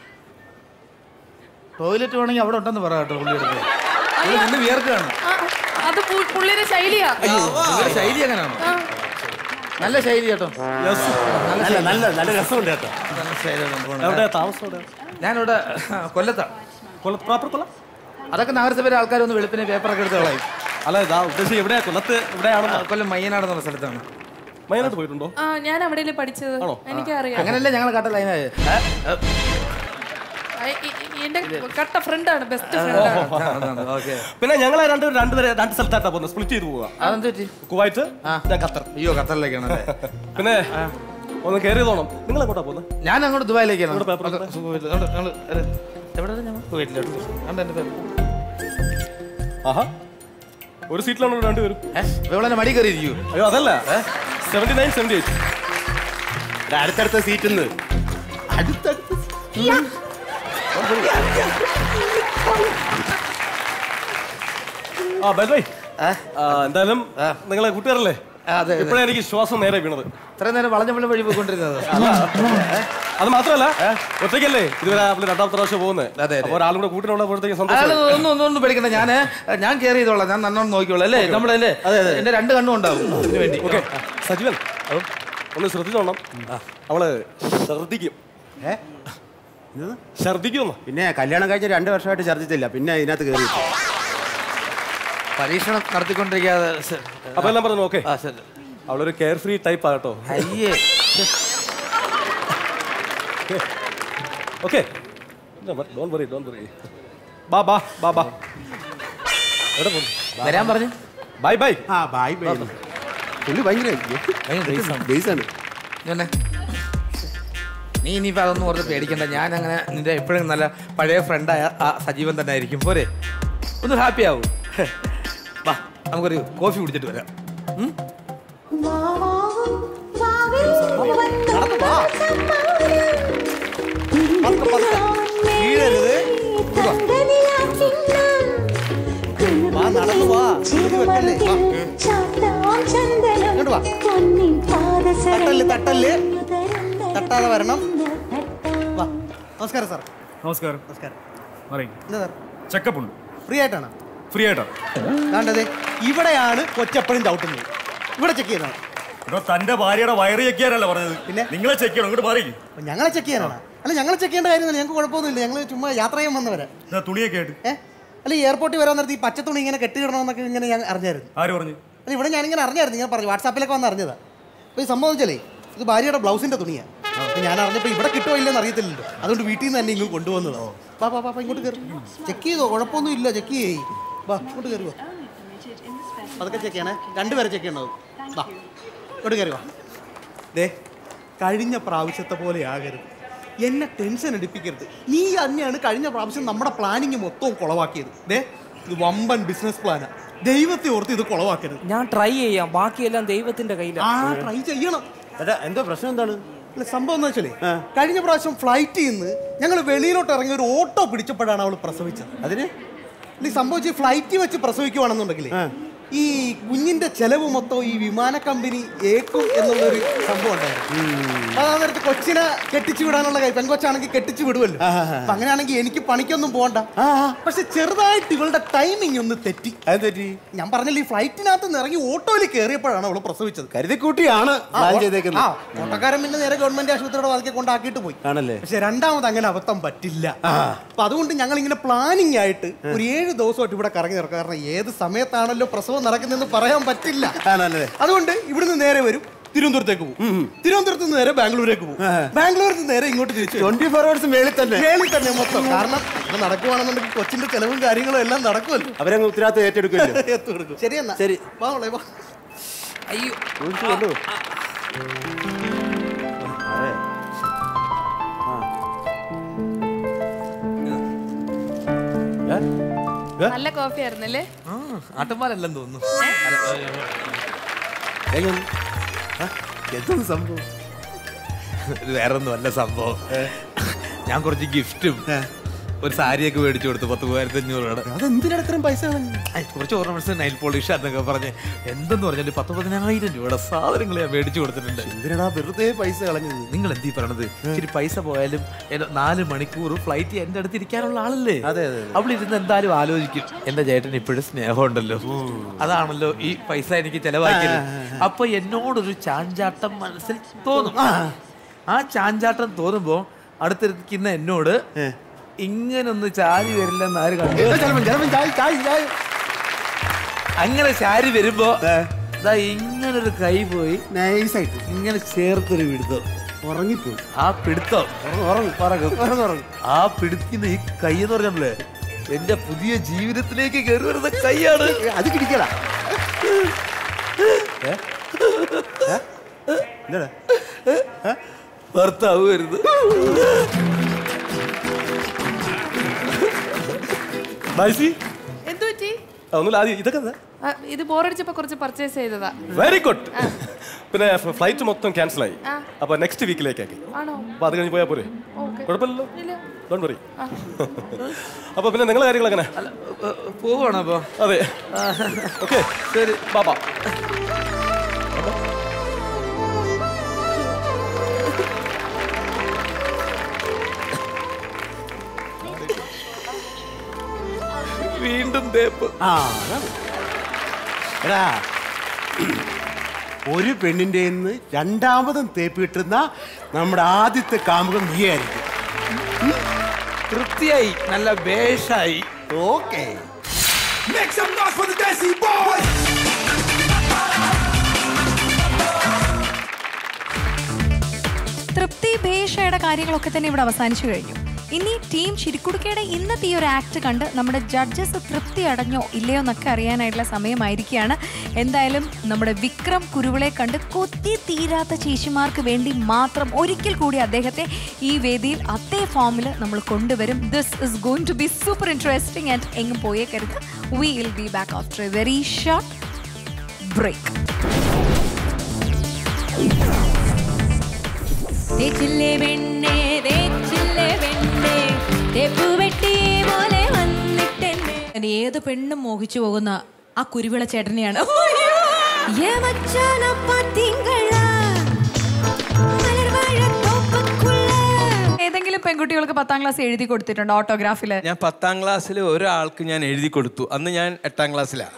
ടോയ്ലറ്റ് വേണമെങ്കിൽ അവിടെ ഉണ്ടെന്ന് പറ കേട്ടോ പുള്ളി എടുത്ത് നിന്ന് വിയർക്കാണ് ആ, അത് പു- പുള്ളിയുടെ ശൈലിയാ പുള്ളിയുടെ ശൈലി എങ്ങനെയാണോ ആ, നല്ല ശൈലി കേട്ടോ നല്ല നല്ല നല്ല രസമുണ്ട് കേട്ടോ നല്ല ശൈലി എവിടെ താമസം എവിടെ ഞാനിവിടെ കൊല്ലത്താണ് കൊല്ലത്ത് പ്രോപ്പർ കൊല്ലം അതൊക്കെ നഗരസഭയിലെ ആൾക്കാരൊന്ന് വെളുപ്പിനെ പേപ്പറൊക്കെ എടുത്ത് കളയും അല്ല ഇതാ ഉദ്ദേശിച്ച് എവിടെയാ കൊല്ലത്ത് ഇവിടെയാണെന്ന് ആ, കൊല്ലം മയ്യനാട് എന്നുള്ള സ്ഥലത്താണ് മൈനായിട്ട് പോയിട്ടുണ്ടോ ആ ഞാൻ അവിടെയല്ലേ പഠിച്ചത് എനിക്കറിയാം അങ്ങനല്ലേ ഞങ്ങൾ കട്ട ലൈനായി ആ, ഈ- ഈ- എന്റെ കട്ട ഫ്രണ്ടാണ് ബെസ്റ്റ് ഫ്രണ്ടാണ് ഓക്കെ പിന്നെ ഞങ്ങൾ രണ്ട് രണ്ട് പേരെ രണ്ട് സ്ഥലത്തായിട്ടാ പോകുന്നത് സ്പ്ലിറ്റ് ചെയ്ത് പോവുക അതെന്ത് പറ്റി കുവൈറ്റ് ഞാൻ ഖത്തർ അയ്യോ ഖത്തറിലേക്കാണല്ലേ പിന്നെ ഒന്ന് കയറി തോണം നിങ്ങൾ എങ്ങോട്ടാ പോകുന്നത് ഞാൻ അങ്ങോട്ട് ദുബായിലേക്കാണ് ഇവിടെ paper അത് സുഖമില്ല. അങ്ങോട്ട് ഞങ്ങള് അരെ, എവിടെയാണ് ഞങ്ങൾ കുവൈറ്റിലോട്ട് കണ്ടോ എൻ്റെ പേര് ആഹാ ഒരു സീറ്റിലാണ് രണ്ടുപേരും ഇവിടെ മടി കയറിയിരിക്കൂ അയ്യോ അതല്ല സെവന്റി നയൻ സെവന്റി എയ്റ്റ് അടുത്തടുത്ത സീറ്റിൽ നിന്ന് അടുത്തടുത്ത ആ ബൈ ബൈ എന്തായാലും നിങ്ങളെ കൂട്ടുകാരല്ലേ അതെ ഇപ്പോഴാണ് എനിക്ക് ശ്വാസം നേരെ വീണത് ഇത്രയും നേരം വളഞ്ഞ വെള്ളം വഴി പോയിക്കൊണ്ടിരുന്നത് അത് മാത്രമല്ല ഒറ്റയ്ക്കല്ലേ ഇതുവരെ നമ്മൾ രണ്ടാമത്തെ പ്രാവശ്യം പോകുന്നത് അതെ, അതെ. അപ്പോൾ ഒരാളും കൂടെ കൂട്ടിനുള്ളപ്പോഴത്തേക്ക് അയാൾ സന്തോഷം ഒന്നും ഒന്നും ഒന്നും പേടിക്കണ്ട ഞാൻ ഞാൻ കെയർ ചെയ്തോളാം ഞാൻ നല്ലോണം നോക്കിക്കോളാം അല്ലേ നമ്മളല്ലേ എന്റെ രണ്ട് കണ്ണും ഉണ്ടാവും ഇതിന് വേണ്ടി ഓക്കെ സജീവൻ ഒന്ന് ശ്രദ്ധിച്ചോണം അവള് ഛർദിക്കും ഏ ഛർദിക്കുമെന്ന് പിന്നെ കല്യാണം കഴിച്ച രണ്ട് വർഷമായിട്ട് ഛർദ്ദിച്ചില്ല പിന്നെ ഇതിനകത്ത് കയറി പരീക്ഷണം നടത്തിക്കൊണ്ടിരിക്കാതെ സ- അപ്പൊ എല്ലാം പറഞ്ഞു ഓക്കെ ആ ശരി അവളൊരു കെയർ ഫ്രീ ടൈപ്പ് ആകട്ടോ അയ്യേ okay don't worry don't worry ബാ ബാ ബാ ബാ എവിടെ പോകുന്നു വരാൻ പറഞ്ഞു ബൈ ബൈ ആ ബായ് ബൈ പുള്ളി ഭയങ്കര ബേസാണ് ഇങ്ങനെ നീ ഇനിയിപ്പോൾ അതൊന്നും ഓർത്ത് പേടിക്കണ്ട ഞാൻ അങ്ങനെ നിന്റെ എപ്പോഴും നല്ല പഴയ ഫ്രണ്ടായ ആ സജീവൻ തന്നെ ആയിരിക്കും പോരെ ഒന്ന് ഹാപ്പി ആവും വാ നമുക്കൊരു കോഫി കുടിച്ചിട്ട് വരാം ഉം? വീഴരുത് വാ നടന്നു വാ ഇത് വെക്കല്ലേ വാ. ഇങ്ങോട്ട് വാ തട്ടല് തട്ടല് തട്ടാതെ വരണം വാ നമസ്കാരം സാർ നമസ്കാരം നമസ്കാരം പറയും എന്താ സാർ ചെക്കപ്പ് ഉണ്ട് ഫ്രീ ആയിട്ടാണ് ഫ്രീ ആയിട്ടാണ് കാണ്ടത് ഇവിടെയാണ് കൊച്ചപ്പഴും ചവിട്ടുന്നത് ഇവിടെ ചെക്ക് ചെയ്യണം എടോ തന്റെ ഭാര്യയുടെ വയറ് ചെക്ക് ചെയ്യാനല്ല പറഞ്ഞത് പിന്നെ? നിങ്ങളെ ചെക്ക് ചെയ്യണം ഇങ്ങോട്ട് മാറി അപ്പൊ ഞങ്ങളെ ചെക്ക് ചെയ്യാനാണ് അല്ല ഞങ്ങളെ ചെക്ക് ചെയ്യേണ്ട കാര്യമൊന്നുമില്ല ഞങ്ങൾക്ക് കുഴപ്പമൊന്നുമില്ല ഞങ്ങൾ ചുമ്മാ യാത്ര ചെയ്യാൻ വന്നവരാ ഇതാ തുണിയൊക്കെ ആയിട്ട് ഏ അല്ല ഈ എയർപോർട്ടിൽ വരാൻ നേരത്ത് ഈ പച്ച തുണി ഇങ്ങനെ കെട്ടിയിടണമെന്നൊക്കെ ഇങ്ങനെ ഞാൻ അറിഞ്ഞായിരുന്നു ആര് പറഞ്ഞു അല്ല ഇവിടെ ഞാനിങ്ങനെ അറിഞ്ഞായിരുന്നു ഞാൻ പറഞ്ഞു വാട്സാപ്പിലൊക്കെ വന്ന് അറിഞ്ഞതാ അപ്പോൾ ഈ സംഭവം വെച്ചാലേ ഇത് ഭാര്യയുടെ ബ്ലൗസിൻ്റെ തുണിയാണ് അപ്പൊ ഞാൻ അറിഞ്ഞപ്പോ ഇവിടെ കിട്ടുമോ ഇല്ലെന്ന് അറിയത്തില്ലല്ലോ അതുകൊണ്ട് വീട്ടിൽ നിന്ന് തന്നെ ഇങ്ങ് കൊണ്ടുവന്നതോ വാ വാ വാ വാ, ഇങ്ങോട്ട് കയറി ചെക്ക് ചെയ്തോ കുഴപ്പമൊന്നും ഇല്ല ചെക്ക് ചെയ്യേ വാ ഇങ്ങോട്ട് കയറി വാ അതൊക്കെ ചെക്ക് ചെയ്യണേ രണ്ടുപേരെ ചെക്ക് ചെയ്യണത് വാ ഇങ്ങോട്ട് കയറി വാ ദേ കഴിഞ്ഞ പ്രാവശ്യത്തെ പോലെ ആകരുത് എന്നെ ടെൻഷൻ എടുപ്പിക്കരുത് നീ തന്നെയാണ് കഴിഞ്ഞ പ്രാവശ്യം നമ്മുടെ പ്ലാനിങ് മൊത്തവും കുളവാക്കിയത് ദേ ഇത് വമ്പൻ ബിസിനസ് പ്ലാനാ ദൈവത്തെ ഓർത്ത് ഇത് കുളവാക്കരുത് ഞാൻ ട്രൈ ചെയ്യാം ബാക്കിയെല്ലാം ദൈവത്തിന്റെ ആ കയ്യിലാണ് ട്രൈ ചെയ്യണം എന്തോ പ്രശ്നം എന്താണ് അല്ല സംഭവം എന്ന് വെച്ചാലേ കഴിഞ്ഞ പ്രാവശ്യം ഫ്ലൈറ്റിൽ നിന്ന് ഞങ്ങൾ വെളിയിലോട്ട് ഇറങ്ങി ഒരു ഓട്ടോ പിടിച്ചപ്പോഴാണ് അവൾ പ്രസവിച്ചത് അതിന് ഈ സംഭവിച്ച് ഫ്ലൈറ്റിൽ വെച്ച് പ്രസവിക്കുവാണെന്നുണ്ടെങ്കിൽ ഈ കുഞ്ഞിന്റെ ചെലവ് മൊത്തം ഈ വിമാന കമ്പനി ഏക്കും എന്നുള്ളൊരു സംഭവം ഉണ്ടായിരുന്നു ആ നേരത്ത് കൊച്ചിനെ കെട്ടിച്ചു വിടാനുള്ള കൈ പെൺകൊച്ചാണെങ്കിൽ കെട്ടിച്ചു വിടുമല്ലോ അപ്പൊ അങ്ങനെയാണെങ്കിൽ എനിക്ക് പണിക്കൊന്നും പോകണ്ട പക്ഷെ ചെറുതായിട്ട് ഇവളുടെ ടൈമിംഗ് ഒന്ന് തെറ്റി അത് തെറ്റി ഞാൻ പറഞ്ഞില്ല ഈ ഫ്ലൈറ്റിനകത്ത് നിന്ന് ഇറങ്ങി ഓട്ടോയിൽ കയറിയപ്പോഴാണ് അവള് പ്രസവിച്ചത് കരുതിക്കൂട്ടിയാണ് ആ, പ്ലാൻ ഓ- ചെയ്തേക്കുന്നത് ആ, ഓട്ടോക്കാരൻ പിന്നെ നേരെ ഗവൺമെന്റ് ആശുപത്രിയുടെ വാതിക്കെ കൊണ്ടാക്കിയിട്ട് പോയി ആണല്ലേ പക്ഷെ രണ്ടാമത് അങ്ങനെ അബദ്ധം പറ്റില്ല അപ്പൊ അതുകൊണ്ട് ഞങ്ങൾ ഇങ്ങനെ പ്ലാനിങ് ആയിട്ട് ഒരു ഏഴ് ദിവസമായിട്ട് ഇവിടെ കറങ്ങി നടക്കുക കാരണം ഏത് സമയത്താണല്ലോ പ്രസവം നടക്കുന്നതെന്ന് പറയാൻ പറ്റില്ല ആണല്ലേ അതുകൊണ്ട് ഇവിടുന്ന് നേരെ വരും തിരുവനന്തപുരത്തേക്ക് പോകും തിരുവനന്തപുരത്ത് നിന്ന് നേരെ ബാംഗ്ലൂരേക്ക് പോകും ബാംഗ്ലൂരിൽ നിന്ന് നേരെ ഇങ്ങോട്ട് തിരിച്ചു ട്വന്റി ഫോർ അവേഴ്സ് മേളിൽ തന്നെ മേളിൽ തന്നെ മൊത്തം കാരണം ഇത് നടക്കുവാണെന്നുണ്ടെങ്കിൽ കൊച്ചിന്റെ ചെലവും കാര്യങ്ങളും എല്ലാം നടക്കുമല്ലോ അവരങ്ങ് ഉത്തരവാദിത്തം ഏറ്റെടുക്കുമല്ലോ എത്തു കൊടുക്കും ശരി എന്നാ ശരി. വാ മോളെ, വാ അയ്യോ ഒഴിച്ച് കൊണ്ടു. അതെ. ആ. ഏ? നല്ല കോഫി ആയിരുന്നല്ലേ ആട്ടന്മാരല്ലെന്ന് തോന്നുന്നു എങ്ങനെ? ആ, എന്താണ് സംഭവം ഇത് വേറെ ഒന്നും അല്ല സംഭവം ഞാൻ കുറച്ച് ഗിഫ്റ്റും ഒരു സാരിയൊക്കെ മേടിച്ചു കൊടുത്തു പത്ത് മൂവായിരത്തി അഞ്ഞൂറ് രൂപയുടെ അതെന്തിനാണ് ഇത്രയും പൈസ ഐ, കുറച്ച് ഓർണമെന്റ്സ് നൈൽ പോളിഷ് എന്നൊക്കെ പറഞ്ഞ് എന്തെന്ന് പറഞ്ഞാൽ പത്ത് പതിനായിരം രൂപയുടെ സാധനങ്ങൾ ഞാൻ മേടിച്ചു കൊടുത്തിട്ടുണ്ട് എന്തിനാടാ വെറുതെ പൈസ കളഞ്ഞത് നിങ്ങൾ എന്തീ പറയണത് ഇച്ചിരി പൈസ പോയാലും ഏതോ നാല് മണിക്കൂർ ഫ്ലൈറ്റ് എന്റെ അടുത്ത് ഇരിക്കാനുള്ള ആളല്ലേ അതെ, അതെ, അവിടെ ഇരുന്ന് എന്തായാലും ആലോചിക്കും എന്റെ ചേട്ടൻ ഇപ്പോഴും സ്നേഹമുണ്ടല്ലോ അതാണല്ലോ ഈ പൈസ എനിക്ക് ചെലവാക്കിയത് അപ്പൊ എന്നോടൊരു ചാഞ്ചാട്ടം മനസ്സിൽ തോന്നും ആ ചാഞ്ചാട്ടം തോന്നുമ്പോ അടുത്തിരിക്കുന്ന എന്നോട് ഇങ്ങനൊന്ന് ചാരി വരില്ലെന്ന് ആര് കണ്ടു ചിലപ്പം ചിലപ്പം ചായ ചായ ചായ അങ്ങനെ ചാരി വരുമ്പോ ദാ ഇങ്ങനൊരു കൈ പോയി നൈസായിട്ട് ഇങ്ങനെ ചേർത്തൊരു പിടുത്തം ഉറങ്ങിപ്പോയി ആ പിടുത്തം ഉറങ്ങും ഉറങ്ങും ഉറങ്ങും ഉറങ്ങും ആ പിടിക്കുന്ന ഈ കൈ എന്ന് പറഞ്ഞല്ലേ എന്റെ പുതിയ ജീവിതത്തിലേക്ക് കയറി വരുന്ന കൈയാണ് അത് കിടിക്കല എന്താ ഭർത്താവ് വരുന്നത് നൈസി എന്തു പറ്റി ആ, ഒന്നുമില്ല ആദ്യം ഇതൊക്കെ എന്താ ആ, ഇത് ബോറടിച്ചപ്പോ കുറച്ച് പർച്ചേസ് ചെയ്തതാ വെരി ഗുഡ് പിന്നെ ഫ്ലൈറ്റ് മൊത്തം ക്യാൻസൽ ആയി ആ. അപ്പൊ നെക്സ്റ്റ് വീക്കിലേക്കാക്കി ആണോ അപ്പൊ അത് കഴിഞ്ഞ് പോയാൽ പോരെ ഓക്കെ കുഴപ്പമില്ലല്ലോ ഇല്ല ഡോണ്ട് വറി അപ്പൊ പിന്നെ നിങ്ങളെ കാര്യങ്ങൾ എങ്ങനെ പോവാണോ അപ്പൊ അതെ ഓക്കെ ശരി ബാബാ വീണ്ടും തേപ്പ് ആ അതാണ്. എടാ ഒരു പെണ്ണിന്റെ നിന്ന് രണ്ടാമതും തേപ്പ് കിട്ടുന്ന നമ്മുടെ ആദ്യത്തെ കാമുകം നീയായിരിക്കും തൃപ്തിയായി നല്ല വേഷായി okay Make some noise for the Desi Boys! തൃപ്തി ഭേഷയുടെ കാര്യങ്ങളൊക്കെ തന്നെ ഇവിടെ അവസാനിച്ചു കഴിഞ്ഞു ഇനി ടീം ചിരിക്കുടുക്കയുടെ ഇന്നത്തെ ഈ ഒരു ആക്ട് കണ്ട് നമ്മുടെ ജഡ്ജസ് തൃപ്തി അടഞ്ഞോ ഇല്ലയോ എന്നൊക്കെ അറിയാനായിട്ടുള്ള സമയമായിരിക്കുകയാണ് എന്തായാലും നമ്മുടെ വിക്രം കുരുവിളെ കണ്ട് കൊത്തി തീരാത്ത ചേച്ചിമാർക്ക് വേണ്ടി മാത്രം ഒരിക്കൽ കൂടി അദ്ദേഹത്തെ ഈ വേദിയിൽ അതേ ഫോമിൽ നമ്മൾ കൊണ്ടുവരും this is going to be super interesting and എങ്ങും പോയേക്കരുത് we will be back after a very short break തേച്ചില്ലേ പെണ്ണേ തേച്ചില്ലേ പെണ്ണേ തേപ്പ് വെട്ടി പോലെ വന്നിട്ടെന്നെ ഞാൻ ഏത് പെണ്ണും മോഹിച്ചു പോകുന്ന ആ കുരുവിള ചേട്ടനെയാണ് ஏ மச்சான பாத்தீங்களா மலர் வாழ தோப்புக்குள்ள ഏതെങ്കിലും പെൺകുട്ടികൾക്ക് പത്താം ക്ലാസ് എഴുതി കൊടുത്തിട്ടുണ്ടോ ഓട്ടോഗ്രാഫില് ഞാൻ പത്താം ക്ലാസ്സിൽ ഒരാൾക്ക് ഞാൻ എഴുതി കൊടുത്തു അന്ന് ഞാൻ എട്ടാം ക്ലാസ്സിലാണ്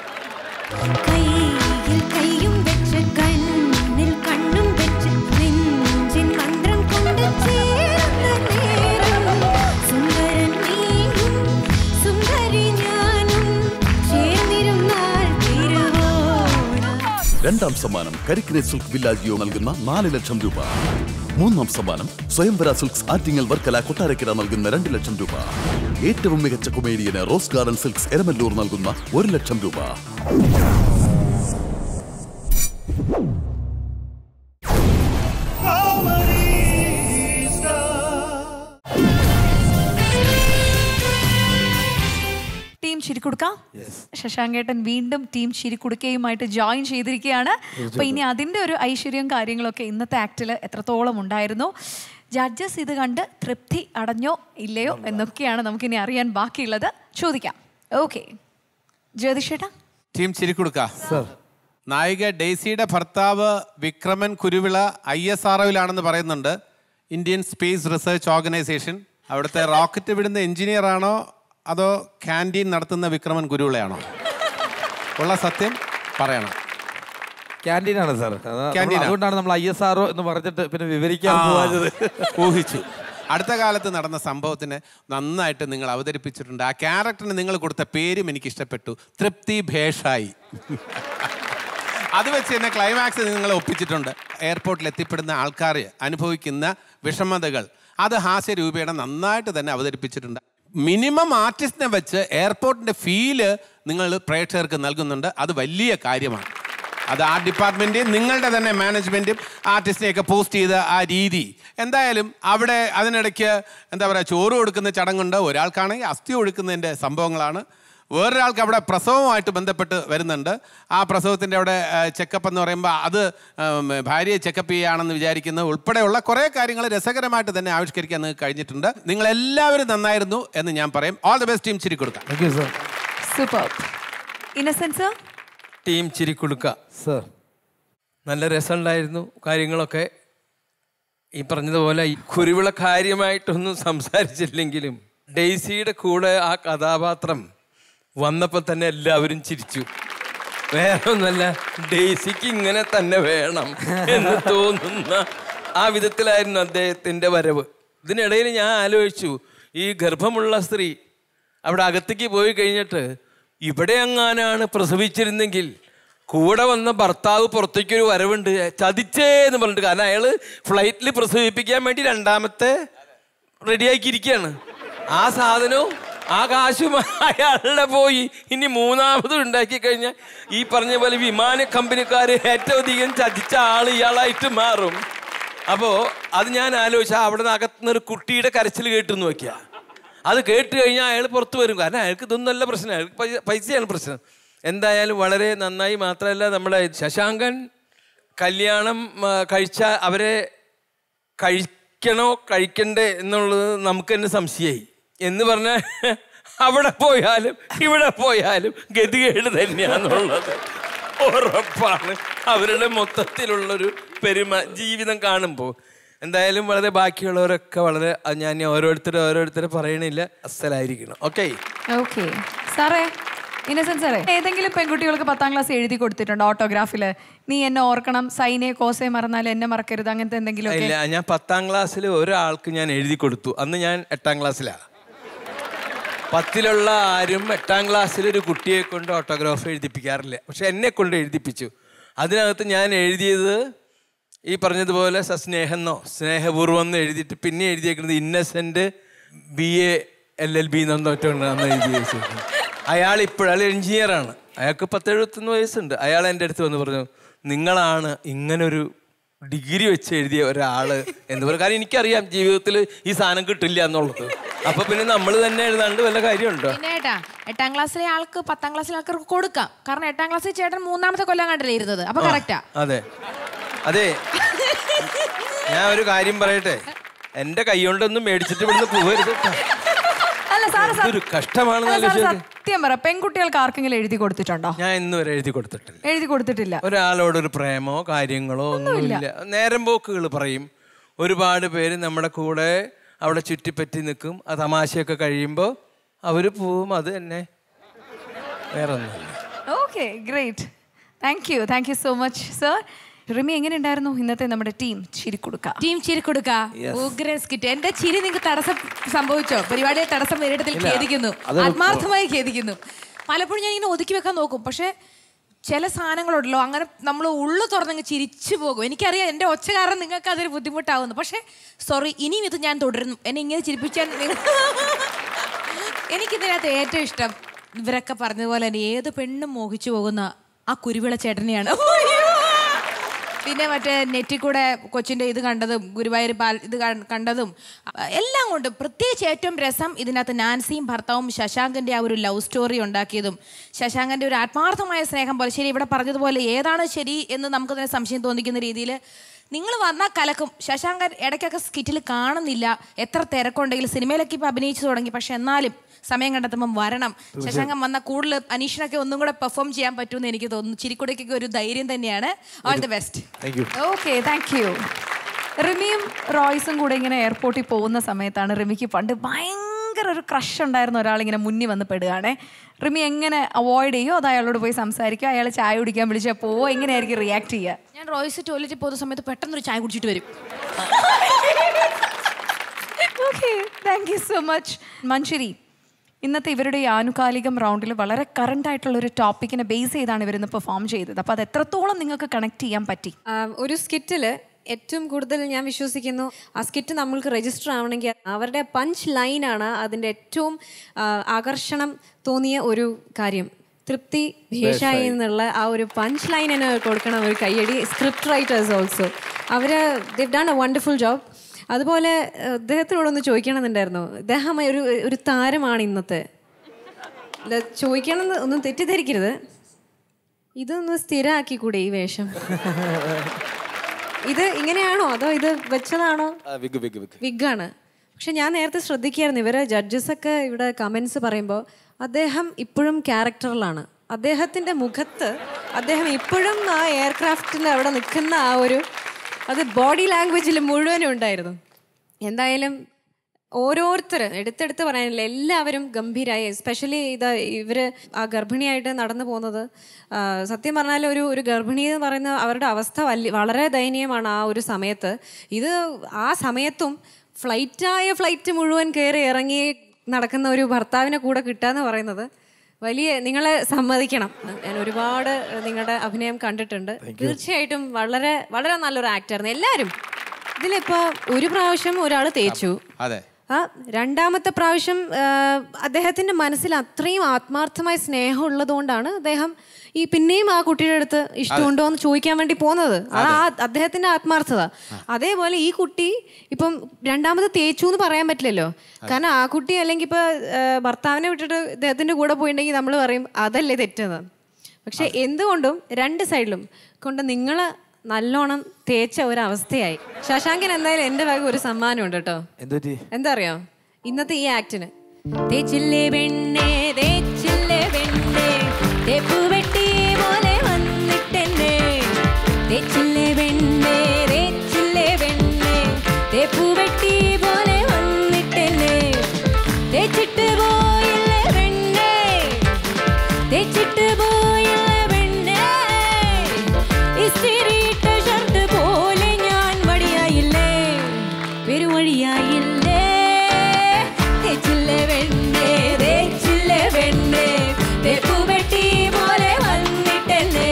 கையில் கையும் வெச்சு கண்ணில் கண்ணும் வெச்சு நெஞ்சின் மந்திரம் கொண்டு சேர்ந்த நேரம் சுந்தரன் நீயும் சுந்தரி ஞானும் சேர்ந்திருந்தால் திருவோணம் രണ്ടാം സമ്മാനം കരിക്കിനെ സിൽക്ക് വില്ലാജിയോ നൽകുന്ന നാല് ലക്ഷം രൂപ മൂന്നാം സമ്മാനം സ്വയംവര സിൽക്സ് ആറ്റിങ്ങൽ വർക്കല കൊട്ടാരക്കര നൽകുന്ന രണ്ട് ലക്ഷം രൂപ ഏറ്റവും മികച്ച കൊമേഡിയന് റോസ് ഗാർഡൻ സിൽക്സ് എരമല്ലൂർ നൽകുന്ന ഒരു ലക്ഷം രൂപ ടീം ചിരിക്കുടുക്ക ശശാങ്കേട്ടൻ വീണ്ടും ടീം ചിരിക്കുടുക്കയുമായിട്ട് ജോയിൻ ചെയ്തിരിക്കുകയാണ് അപ്പൊ ഇനി അതിന്റെ ഒരു ഐശ്വര്യവും കാര്യങ്ങളൊക്കെ ഇന്നത്തെ ആക്ടിൽ എത്രത്തോളം ഉണ്ടായിരുന്നു ജഡ്ജസ് ഇത് കണ്ട് തൃപ്തി അടഞ്ഞോ ഇല്ലയോ എന്നൊക്കെയാണ് നമുക്കിനി അറിയാൻ ബാക്കിയുള്ളത് ചോദിക്കാം ഓക്കെ ജ്യോതിഷേട്ടാ ടീം ചിരിക്കുടുക്ക നായിക ഡെയ്സിയുടെ ഭർത്താവ് Vikraman Kuruvila I S R ഒയിലാണെന്ന് പറയുന്നുണ്ട് ഇന്ത്യൻ സ്പേസ് റിസർച്ച് ഓർഗനൈസേഷൻ അവിടുത്തെ റോക്കറ്റ് വിടുന്ന എഞ്ചിനീയർ ആണോ അതോ ക്യാൻറ്റീൻ നടത്തുന്ന വിക്രമൻ കുരുവിളയാണോ ഉള്ള സത്യം പറയണം ക്യാൻറ്റീനാണ് സാർ ക്യാൻറ്റീനാ? അതുകൊണ്ടാണ് നമ്മൾ ഐ എസ് ആർ എന്ന് പറഞ്ഞിട്ട് പിന്നെ വിവരിക്കാൻ ആ, പോവാഞ്ഞത് ഊഹിച്ചു അടുത്ത കാലത്ത് നടന്ന സംഭവത്തിന് നന്നായിട്ട് നിങ്ങൾ അവതരിപ്പിച്ചിട്ടുണ്ട് ആ ക്യാരക്ടറിന് നിങ്ങൾ കൊടുത്ത പേരും എനിക്ക് ഇഷ്ടപ്പെട്ടു തൃപ്തി ഭേഷായി അത് വെച്ച് തന്നെ ക്ലൈമാക്സ് നിങ്ങൾ ഒപ്പിച്ചിട്ടുണ്ട് എയർപോർട്ടിൽ എത്തിപ്പെടുന്ന ആൾക്കാർ അനുഭവിക്കുന്ന വിഷമതകൾ അത് ഹാസ്യരൂപേണ നന്നായിട്ട് തന്നെ അവതരിപ്പിച്ചിട്ടുണ്ട് മിനിമം ആർട്ടിസ്റ്റിനെ വെച്ച് എയർപോർട്ടിന്റെ ഫീല് നിങ്ങൾ പ്രേക്ഷകർക്ക് നൽകുന്നുണ്ട് അത് വലിയ കാര്യമാണ് അത് ആ ഡിപ്പാർട്ട്മെൻറ്റും നിങ്ങളുടെ തന്നെ മാനേജ്മെൻറ്റും ആർട്ടിസ്റ്റിനെയൊക്കെ പോസ്റ്റ് ചെയ്ത ആ രീതി എന്തായാലും അവിടെ അതിനിടയ്ക്ക് എന്താ പറയുക ചോറ് കൊടുക്കുന്ന ചടങ്ങുണ്ട് ഒരാൾക്കാണെങ്കിൽ അസ്ഥി ഒഴുക്കുന്നതിൻ്റെ സംഭവങ്ങളാണ് വേറൊരാൾക്ക് അവിടെ പ്രസവവുമായിട്ട് ബന്ധപ്പെട്ട് വരുന്നുണ്ട് ആ പ്രസവത്തിൻ്റെ അവിടെ ചെക്കപ്പ് എന്ന് പറയുമ്പോൾ അത് ഉം, ഭാര്യയെ ചെക്കപ്പ് ചെയ്യുകയാണെന്ന് വിചാരിക്കുന്നത് ഉൾപ്പെടെയുള്ള കുറേ കാര്യങ്ങൾ രസകരമായിട്ട് തന്നെ ആവിഷ്കരിക്കാൻ നിങ്ങൾക്ക് കഴിഞ്ഞിട്ടുണ്ട് നിങ്ങൾ എല്ലാവരും നന്നായിരുന്നു എന്ന് ഞാൻ പറയും ഓൾ ദി ബെസ്റ്റ് ടീം ചിരി കൊടുക്കാം thank you sir super innocents team ചിരിക്കുടുക്ക സർ നല്ല രസമുണ്ടായിരുന്നു കാര്യങ്ങളൊക്കെ ഈ പറഞ്ഞതുപോലെ ഈ കുരുവിള കാര്യമായിട്ടൊന്നും സംസാരിച്ചില്ലെങ്കിലും ഡെയ്സിയുടെ കൂടെ ആ കഥാപാത്രം വന്നപ്പോൾ തന്നെ എല്ലാവരും ചിരിച്ചു വേറെ ഒന്നല്ല ഡെയ്സിക്ക് ഇങ്ങനെ തന്നെ വേണം എന്ന് തോന്നുന്ന ആ വിധത്തിലായിരുന്നു അദ്ദേഹത്തിൻ്റെ വരവ് ഇതിനിടയിൽ ഞാൻ ആലോചിച്ചു ഈ ഗർഭമുള്ള സ്ത്രീ അവിടെ അകത്തേക്ക് പോയി കഴിഞ്ഞിട്ട് ഇവിടെ എങ്ങാനാണ് പ്രസവിച്ചിരുന്നെങ്കിൽ കൂടെ വന്ന ഭർത്താവ് പുറത്തേക്കൊരു വരവുണ്ട് ചതിച്ചേ എന്ന് പറഞ്ഞിട്ട് കാരണം അയാൾ ഫ്ലൈറ്റിൽ പ്രസവിപ്പിക്കാൻ വേണ്ടി രണ്ടാമത്തെ റെഡിയാക്കിയിരിക്കുകയാണ് ആ സാധനവും ആ കാശും അയാളുടെ പോയി ഇനി മൂന്നാമത് ഉണ്ടാക്കി കഴിഞ്ഞാൽ ഈ പറഞ്ഞ പോലെ വിമാന കമ്പനിക്കാർ ഏറ്റവും അധികം ചതിച്ച ആൾ ഇയാളായിട്ട് മാറും അപ്പോൾ അത് ഞാൻ ആലോചിച്ച അവിടെ നിന്ന് അകത്തുനിന്ന് ഒരു കുട്ടിയുടെ കരച്ചിൽ കേട്ടു നോക്കിയ അത് കേട്ട് കഴിഞ്ഞാൽ അയാൾ പുറത്ത് വരും കാരണം അയാൾക്ക് ഇതൊന്നല്ല പ്രശ്നം അയാൾക്ക് പൈസ- പൈസയാണ് പ്രശ്നം എന്തായാലും വളരെ നന്നായി മാത്രമല്ല നമ്മുടെ ശശാങ്കൻ കല്യാണം ആ, കഴിച്ച അവരെ കഴിക്കണോ കഴിക്കണ്ടേ എന്നുള്ളത് നമുക്ക് തന്നെ സംശയമായി എന്ന് പറഞ്ഞാൽ അവിടെ പോയാലും ഇവിടെ പോയാലും ഗതികേട് തന്നെയാണെന്നുള്ളത് ഉറപ്പാണ് അവരുടെ മൊത്തത്തിലുള്ളൊരു പെരുമ ജീവിതം കാണുമ്പോൾ എന്തായാലും വളരെ ബാക്കിയുള്ളവരൊക്കെ വളരെ അത് ഞാൻ ഇനി ഓരോരുത്തരും ഓരോരുത്തരും പറയണില്ല അസലായിരിക്കണം ഓക്കെ ഓക്കെ സാറേ ഇന്നസെന്റ് സാറേ ഏതെങ്കിലും പെൺകുട്ടികൾക്ക് പത്താം ക്ലാസ് എഴുതി കൊടുത്തിട്ടുണ്ടോ ഓട്ടോഗ്രാഫില് നീ എന്നെ ഓർക്കണം സൈനെ കോസെ മറന്നാൽ എന്നെ മറക്കരുത് അങ്ങനത്തെ എന്തെങ്കിലും ഇല്ല ഞാൻ പത്താം ക്ലാസ്സിൽ ഒരാൾക്ക് ഞാൻ എഴുതി കൊടുത്തു അന്ന് ഞാൻ എട്ടാം ക്ലാസ്സിലാണ് പത്തിലുള്ള ആരും എട്ടാം ക്ലാസ്സിൽ ഒരു കുട്ടിയെ കൊണ്ട് ഓട്ടോഗ്രാഫ് എഴുതിപ്പിക്കാറില്ല പക്ഷെ എന്നെ കൊണ്ട് എഴുതിപ്പിച്ചു അതിനകത്ത് ഞാൻ എഴുതിയത് ഈ പറഞ്ഞതുപോലെ സസ്നേഹെന്നോ സ്നേഹപൂർവ്വം എന്ന് എഴുതിയിട്ട് പിന്നെ എഴുതിയേക്കുന്നത് Innocent B A L L B എന്നൊറ്റോണ്ട് അന്ന് എഴുതി വെച്ചേക്കുന്നത് അയാൾ ഇപ്പോഴയാൾ എഞ്ചിനീയറാണ് അയാൾക്ക് പത്തെഴുപത്തൊന്ന് വയസ്സുണ്ട് അയാൾ എൻ്റെ അടുത്ത് വന്ന് പറഞ്ഞു നിങ്ങളാണ് ഇങ്ങനൊരു ഡിഗ്രി വെച്ച് എഴുതിയ ഒരാള് എന്ന് പറയും കാരണം എനിക്കറിയാം ജീവിതത്തിൽ ഈ സാധനം കിട്ടില്ല എന്നുള്ളത് അപ്പൊ പിന്നെ നമ്മൾ തന്നെ എഴുതാണ്ട് വല്ല കാര്യമുണ്ടോ പിന്നെ ഏട്ടാ എട്ടാം ക്ലാസ്സിലെ ആൾക്ക് പത്താം ക്ലാസ്സിലെ ആൾക്കാർക്ക് കൊടുക്കാം കാരണം എട്ടാം ക്ലാസ്സിൽ ചേട്ടൻ മൂന്നാമത്തെ കൊല്ലം കണ്ടല്ലേ ഇരുന്നത് അപ്പൊ കറക്റ്റാ അതെ അതെ ഞാൻ ഒരു കാര്യം പറയട്ടെ എന്റെ കൈ കൊണ്ടൊന്നും മേടിച്ചിട്ട് ഇവിടുന്ന് പോകരുത് കേട്ടോ. അല്ല സാറ് ഇതൊരു കഷ്ടമാണെന്ന് അല്ല, സാറ് ആലോചിച്ച് സത്യം പറ പെൺകുട്ടികൾക്ക് ആർക്കെങ്കിലും എഴുതി കൊടുത്തിട്ടുണ്ടോ ഞാൻ ഇന്ന് വരെ എഴുതി കൊടുത്തിട്ടില്ല എഴുതി കൊടുത്തിട്ടില്ല ഒരാളോട് ഒരു പ്രേമോ കാര്യങ്ങളോ ഒന്നുമില്ല നേരം പോക്കുകൾ പറയും ഒരുപാട് പേര് നമ്മുടെ കൂടെ അവിടെ ചുറ്റിപ്പറ്റി നിൽക്കും ആ തമാശയൊക്കെ കഴിയുമ്പോൾ അവർ പോവും അത് തന്നെ വേറെ ഒന്നുമില്ല okay great thank you thank you so much sir Rimi എങ്ങനെ ഉണ്ടായിരുന്നു ഇന്നത്തെ നമ്മുടെ ടീം ചിരിക്കൊടുക്ക ടീം ചിരിക്കൊടുക്ക ഉഗ്രൻ സ്കിറ്റ് എന്റെ ചിരി നിങ്ങൾക്ക് തടസ്സം സംഭവിച്ചോ പരിപാടിയെ തടസ്സം നേരിടത്തിൽ ഇല്ല. ഖേദിക്കുന്നു അത് ആത്മാർത്ഥമായി ഖേദിക്കുന്നു പലപ്പോഴും ഞാൻ ഇങ്ങനെ ഒതുക്കി വെക്കാൻ നോക്കും പക്ഷെ ചില സാധനങ്ങളുണ്ടല്ലോ അങ്ങനെ നമ്മൾ ഉള്ളു തുറന്നങ്ങ് ചിരിച്ചു പോകും എനിക്കറിയാം എൻ്റെ ഒച്ച കാരണം നിങ്ങൾക്ക് അതൊരു ബുദ്ധിമുട്ടാവുന്നു പക്ഷേ സോറി ഇനിയും ഇത് ഞാൻ തുടരുന്നു എന്നെ ഇങ്ങനെ ചിരിപ്പിച്ചാൽ നിങ്ങൾ- എനിക്കിതിനകത്ത് ഏറ്റവും ഇഷ്ടം ഇവരൊക്കെ പറഞ്ഞതുപോലെ തന്നെ ഏത് പെണ്ണും മോഹിച്ചു പോകുന്ന ആ കുരുവിള ചേട്ടനെയാണ് പിന്നെ മറ്റേ നെറ്റിൽ കൂടെ കൊച്ചിൻ്റെ ഇത് കണ്ടതും ഗുരുവായൂർ പാൽ ഇത് ക- കണ്ടതും അഹ് എല്ലാം കൊണ്ടും പ്രത്യേകിച്ച് ഏറ്റവും രസം ഇതിനകത്ത് നാൻസിയും ഭർത്താവും ശശാങ്കൻ്റെ ആ ഒരു ലവ് സ്റ്റോറി ഉണ്ടാക്കിയതും ശശാങ്കൻ്റെ ഒരു ആത്മാർത്ഥമായ സ്നേഹം പോലെ ശരി ഇവിടെ പറഞ്ഞതുപോലെ ഏതാണ് ശരി എന്ന് നമുക്ക് തന്നെ സംശയം തോന്നിക്കുന്ന രീതിയിൽ നിങ്ങൾ വന്നാൽ കലക്കും ശശാങ്കൻ ഇടയ്ക്കൊക്കെ സ്കിറ്റിൽ കാണുന്നില്ല എത്ര തിരക്കുണ്ടെങ്കിലും സിനിമയിലൊക്കെ ഇപ്പോൾ അഭിനയിച്ചു തുടങ്ങി പക്ഷെ എന്നാലും സമയം കണ്ടെത്തുമ്പം വരണം ശശാങ്കൻ വന്ന കൂടുതൽ അനീഷിനൊക്കെ ഒന്നും കൂടെ പെർഫോം ചെയ്യാൻ പറ്റുമെന്ന് എനിക്ക് തോന്നുന്നു ചിരിക്കുടയ്ക്കൊക്കെ ഒരു ധൈര്യം തന്നെയാണ് all the best thank you okay thank you റിമിയും റോയ്സും കൂടെ ഇങ്ങനെ എയർപോർട്ടിൽ പോകുന്ന സമയത്താണ് റിമിക്ക് പണ്ട് ഭയങ്കര ഒരു ക്രഷ് ഉണ്ടായിരുന്ന ഒരാളിങ്ങനെ മുന്നിൽ വന്ന് പെടുകയാണേ റിമി എങ്ങനെ അവോയ്ഡ് ചെയ്യോ അത് അയാളോട് പോയി സംസാരിക്കുക അയാൾ ചായ കുടിക്കാൻ വിളിച്ചാൽ പോവോ എങ്ങനെയായിരിക്കും റിയാക്ട് ചെയ്യുക ഞാൻ റോയ്സ് ടോയ്ലറ്റിൽ പോകുന്ന സമയത്ത് പെട്ടെന്നൊരു ചായ കുടിച്ചിട്ട് വരും okay thank you so much Manjeri ഇന്നത്തെ ഇവരുടെ ഈ ആനുകാലികം റൗണ്ടിൽ വളരെ കറണ്ട് ആയിട്ടുള്ള ഒരു ടോപ്പിക്കിനെ ബേസ് ചെയ്താണ് ഇവരിന്ന് പെർഫോം ചെയ്തത് അപ്പോൾ അത് എത്രത്തോളം നിങ്ങൾക്ക് കണക്ട് ചെയ്യാൻ പറ്റി ആ, ഒരു സ്കിറ്റിൽ ഏറ്റവും കൂടുതൽ ഞാൻ വിശ്വസിക്കുന്നു ആ സ്കിറ്റ് നമ്മൾക്ക് രജിസ്റ്റർ ആവണമെങ്കിൽ അവരുടെ പഞ്ച് ലൈനാണ് അതിൻ്റെ ഏറ്റവും ആ, ആകർഷണം തോന്നിയ ഒരു കാര്യം തൃപ്തി ഭേഷായി എന്നുള്ള ആ ഒരു പഞ്ച് ലൈനിന് കൊടുക്കണം ഒരു കയ്യടി സ്ക്രിപ്റ്റ് റൈറ്റേഴ്സ് ഓൾസോ അവർ they've done a wonderful job അതുപോലെ ഏഹ്, അദ്ദേഹത്തിനോടൊന്ന് ചോദിക്കണമെന്നുണ്ടായിരുന്നു അദ്ദേഹം ഒരു ഒരു താരമാണ് ഇന്നത്തെ ഇല്ല, ചോദിക്കണമെന്ന് ഒന്നും തെറ്റിദ്ധരിക്കരുത് ഇതൊന്ന് സ്ഥിരമാക്കി കൂടെ ഈ വേഷം ഇത് ഇങ്ങനെയാണോ അതോ ഇത് വെച്ചതാണോ വിഗ് വിഗ് വിഗ് വിഗാണ് പക്ഷെ ഞാൻ നേരത്തെ ശ്രദ്ധിക്കായിരുന്നു ഇവരെ ജഡ്ജസ് ഒക്കെ ഇവിടെ കമൻസ് പറയുമ്പോൾ അദ്ദേഹം ഇപ്പോഴും ക്യാരക്ടറിലാണ് അദ്ദേഹത്തിൻ്റെ മുഖത്ത് അദ്ദേഹം ഇപ്പോഴും ആ എയർക്രാഫ്റ്റിൽ അവിടെ നിൽക്കുന്ന ആ ഒരു അത് ബോഡി ലാംഗ്വേജിൽ മുഴുവനും ഉണ്ടായിരുന്നു എന്തായാലും ഓരോരുത്തർ എടുത്തെടുത്ത് പറയാനില്ല എല്ലാവരും ഗംഭീരായി എസ്പെഷ്യലി ഇത് ഇവര് ആ ഗർഭിണിയായിട്ട് നടന്നു പോകുന്നത് ആ, സത്യം പറഞ്ഞാൽ ഒരു ഒരു ഗർഭിണി എന്ന് പറയുന്ന അവരുടെ അവസ്ഥ വലിയ വളരെ ദയനീയമാണ് ആ ഒരു സമയത്ത് ഇത് ആ സമയത്തും ഫ്ലൈറ്റായ ഫ്ലൈറ്റ് മുഴുവൻ കയറി ഇറങ്ങി നടക്കുന്ന ഒരു ഭർത്താവിനെ കൂടെ കിട്ടുക പറയുന്നത് വലിയ നിങ്ങളെ സമ്മതിക്കണം ഞാൻ ഒരുപാട് നിങ്ങളുടെ അഭിനയം കണ്ടിട്ടുണ്ട് തീർച്ചയായിട്ടും വളരെ വളരെ നല്ലൊരു ആക്ടറായിരുന്നു എല്ലാവരും ഇതിലിപ്പോ ഒരു പ്രാവശ്യം ഒരാൾ തേച്ചു അതെ ആ രണ്ടാമത്തെ പ്രാവശ്യം ആ, അദ്ദേഹത്തിന്റെ മനസ്സിൽ അത്രയും ആത്മാർത്ഥമായ സ്നേഹം ഉള്ളതുകൊണ്ടാണ് അദ്ദേഹം ഈ പിന്നെയും ആ കുട്ടിയുടെ അടുത്ത് ഇഷ്ടമുണ്ടോ എന്ന് ചോദിക്കാൻ വേണ്ടി പോകുന്നത് അത് ആ അദ്ദേഹത്തിന്റെ ആത്മാർത്ഥത അതേപോലെ ഈ കുട്ടി ഇപ്പം രണ്ടാമത് തേച്ചു എന്ന് പറയാൻ പറ്റില്ലല്ലോ കാരണം ആ കുട്ടി അല്ലെങ്കിൽ ഇപ്പൊ ആ, ഭർത്താവിനെ വിട്ടിട്ട് ഇദ്ദേഹത്തിന്റെ കൂടെ പോയിട്ടുണ്ടെങ്കിൽ നമ്മൾ പറയും അതല്ലേ തെറ്റെന്ന് പക്ഷെ എന്തുകൊണ്ടും രണ്ട് സൈഡിലും കൊണ്ട് നിങ്ങൾ നല്ലോണം തേച്ച ഒരു അവസ്ഥയായി ശശാങ്കൻ എന്തായാലും എൻ്റെ വക ഒരു സമ്മാനമുണ്ട് കേട്ടോ എന്തുപറ്റി എന്താ അറിയോ ഇന്നത്തെ ഈ ആക്ടിന് തേച്ചില്ലേ പെണ്ണേ തേച്ചില്ലേ പെണ്ണേ തേപ്പ് വെട്ടി പോലെ വന്നിട്ടെന്നെ തേച്ചില്ലേ പെണ്ണേ തേച്ചില്ലേ പെണ്ണേ തേപ്പ് വെട്ടി പോലെ വന്നിട്ടെന്നെ തേച്ചിട്ട് പോയില്ലേ പെണ്ണേ തേച്ചിട്ട് പോയില്ലേ പെണ്ണേ ഇസ്തിരിയിട്ട ഷർട്ട് പോലെ ഞാൻ വടിയായില്ലേ പെരുവഴിയായില്ലേ തേച്ചില്ലേ വെണ്ണേ തേച്ചില്ലേ വെണ്ണേ തേപ്പുപെട്ടി പോലെ വന്നിട്ടെന്നെ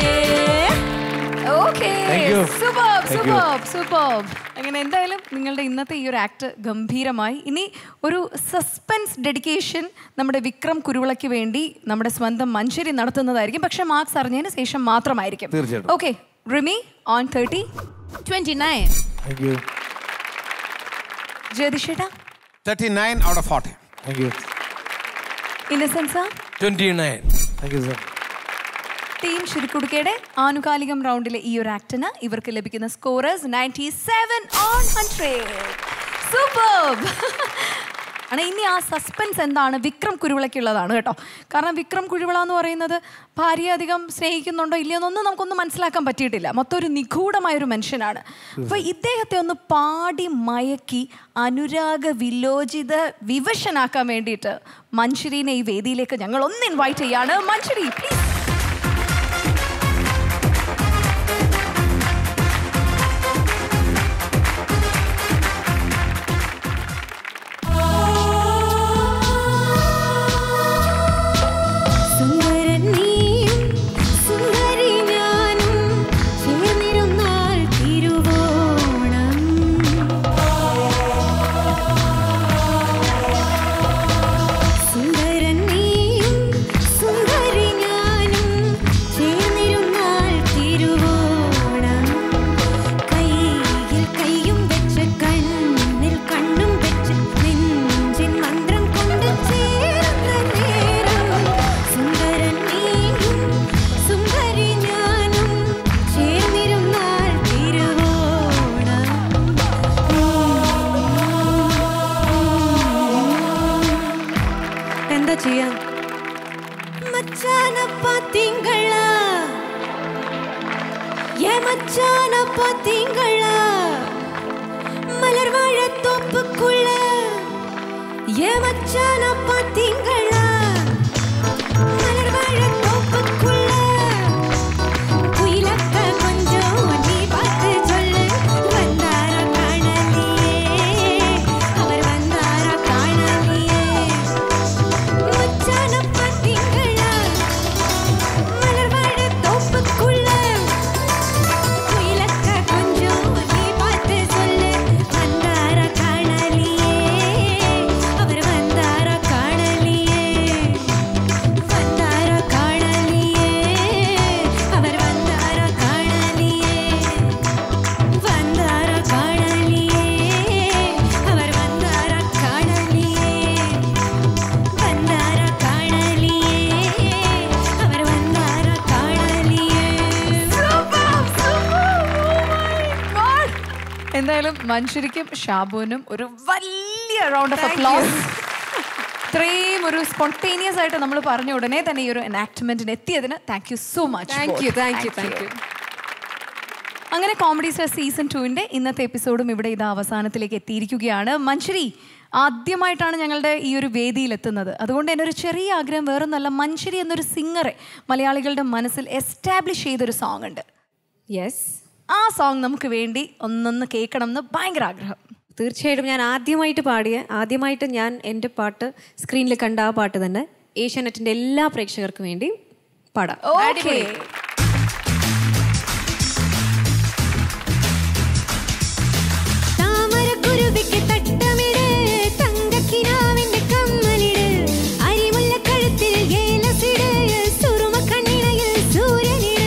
okay Thank you. Super Thank you. Super super അങ്ങനെ എന്തായാലും നിങ്ങളുടെ ഇന്നത്തെ ഈ ഒരു ആക്ട് ഗംഭീരമായി ഇനി ഒരു സസ്പെൻസ് ഡെഡിക്കേഷൻ നമ്മുടെ വിക്രം കുരുവിളയ്ക്ക് വേണ്ടി നമ്മുടെ സ്വന്തം മഞ്ചേരി നടത്തുന്നതായിരിക്കും പക്ഷെ മാർക്സ് അറിഞ്ഞതിന് ശേഷം മാത്രമായിരിക്കും തീർച്ചയായിട്ടും. Okay Rimi on thirty twenty nine thank you ജ്യോതിഷേട്ടാ thirty nine out of forty thank you ഇന്നസെൻസാ twenty nine thank you sir team ശുരുക്കുടുക്കയുടെ ആനുകാലികം റൗണ്ടിലെ ഈ ഒരു ആക്ടിന് ഇവർക്ക് ലഭിക്കുന്ന scorers ninety seven on hundred super ആണ് ഇനി ആ സസ്പെൻസ് എന്താണ് വിക്രം കുരുവിളയ്ക്കുള്ളതാണ് കേട്ടോ കാരണം വിക്രം കുരുവിള എന്ന് പറയുന്നത് ഭാര്യയെ അധികം സ്നേഹിക്കുന്നുണ്ടോ ഇല്ലയോ എന്നൊന്നും നമുക്കൊന്നും മനസ്സിലാക്കാൻ പറ്റിയിട്ടില്ല മൊത്തം ഒരു നിഗൂഢമായ ഒരു മനുഷ്യനാണ് അപ്പോൾ ഇദ്ദേഹത്തെ ഒന്ന് പാടി മയക്കി അനുരാഗ വിലോചിത വിവശനാക്കാൻ വേണ്ടിയിട്ട് മഞ്ജുരീനെ ഈ വേദിയിലേക്ക് ഞങ്ങൾ ഒന്ന് ഇൻവൈറ്റ് ചെയ്യാണ് മഞ്ജുരി പ്ലീസ് സുന്ദരൻ നീയും സുന്ദരി மச்சான பாத்தீங்களா மலர் வாழ தோப்புக்குள்ள ஏ மச்சான பாத்தீங்களா மலர் வாழ தோப்புக்குள்ள குயிலக்க கொஞ்சம் நீ பார்த்து சொல்லு வந்தாரா காணலியே அவர் வந்தாரா காணலியே மச்சான பாத்தீங்களா மலர் வாழ தோப்புக்குள்ள குயிலக்க கொஞ்சம் நீ பார்த்து சொல்லு வந்தாரா காணலியே அவர் வந்தாரா காணலியே வந்தாரா காணலியே அவர் வந்தாரா காணலியே வந்தாரா காணலியே அவர் வந்தாரா காணலியே வந்தாரா காணலியே அவர் வந்தாரா காணலியே എന്തായാലും മനുഷ്യരിക്കും ഷാബുവിനും ഒരു വലിയ റൗണ്ട് ഓഫ് അപ്ലോസ് ഇത്രയും ഒരു സ്പോണ്ടേനിയസ് ആയിട്ട് നമ്മൾ പറഞ്ഞ ഉടനെ തന്നെ ഈ ഒരു എനാക്ട്മെന്റിന് എത്തിയതിന് thank you so much Thank you, thank you, thank you. അങ്ങനെ കോമഡി സ്റ്റാർ സീസൺ ടുവിന്റെ ഇന്നത്തെ എപ്പിസോഡും ഇവിടെ ഇത് അവസാനത്തിലേക്ക് എത്തിയിരിക്കുകയാണ് മഞ്ചരി ആദ്യമായിട്ടാണ് ഞങ്ങളുടെ ഈ ഒരു വേദിയിൽ എത്തുന്നത് അതുകൊണ്ട് തന്നെ ഒരു ചെറിയ ആഗ്രഹം വേറൊന്നല്ല മഞ്ചരി എന്നൊരു സിംഗറെ മലയാളികളുടെ മനസ്സിൽ എസ്റ്റാബ്ലിഷ് ചെയ്തൊരു സോങ് ഉണ്ട് യെസ് ആ സോങ് നമുക്ക് വേണ്ടി ഒന്നൊന്ന് കേൾക്കണം എന്ന് ഭയങ്കര ആഗ്രഹം തീർച്ചയായിട്ടും ഞാൻ ആദ്യമായിട്ട് പാടിയ ആദ്യമായിട്ട് ഞാൻ എൻ്റെ പാട്ട് സ്ക്രീനിൽ കണ്ട ആ പാട്ട് തന്നെ ഏഷ്യാനെറ്റിൻ്റെ എല്ലാ പ്രേക്ഷകർക്കും വേണ്ടി പാടാം ഓക്കേ താമരക്കുരുവിക്ക് തട്ടമിട് തങ്കക്കിനാവിന്റെ കമ്മലിട് അരിമുല്ല കഴുത്തിൽ ഏലസിട് സുറുമ കണ്ണിണയിൽ സൂര്യനിട്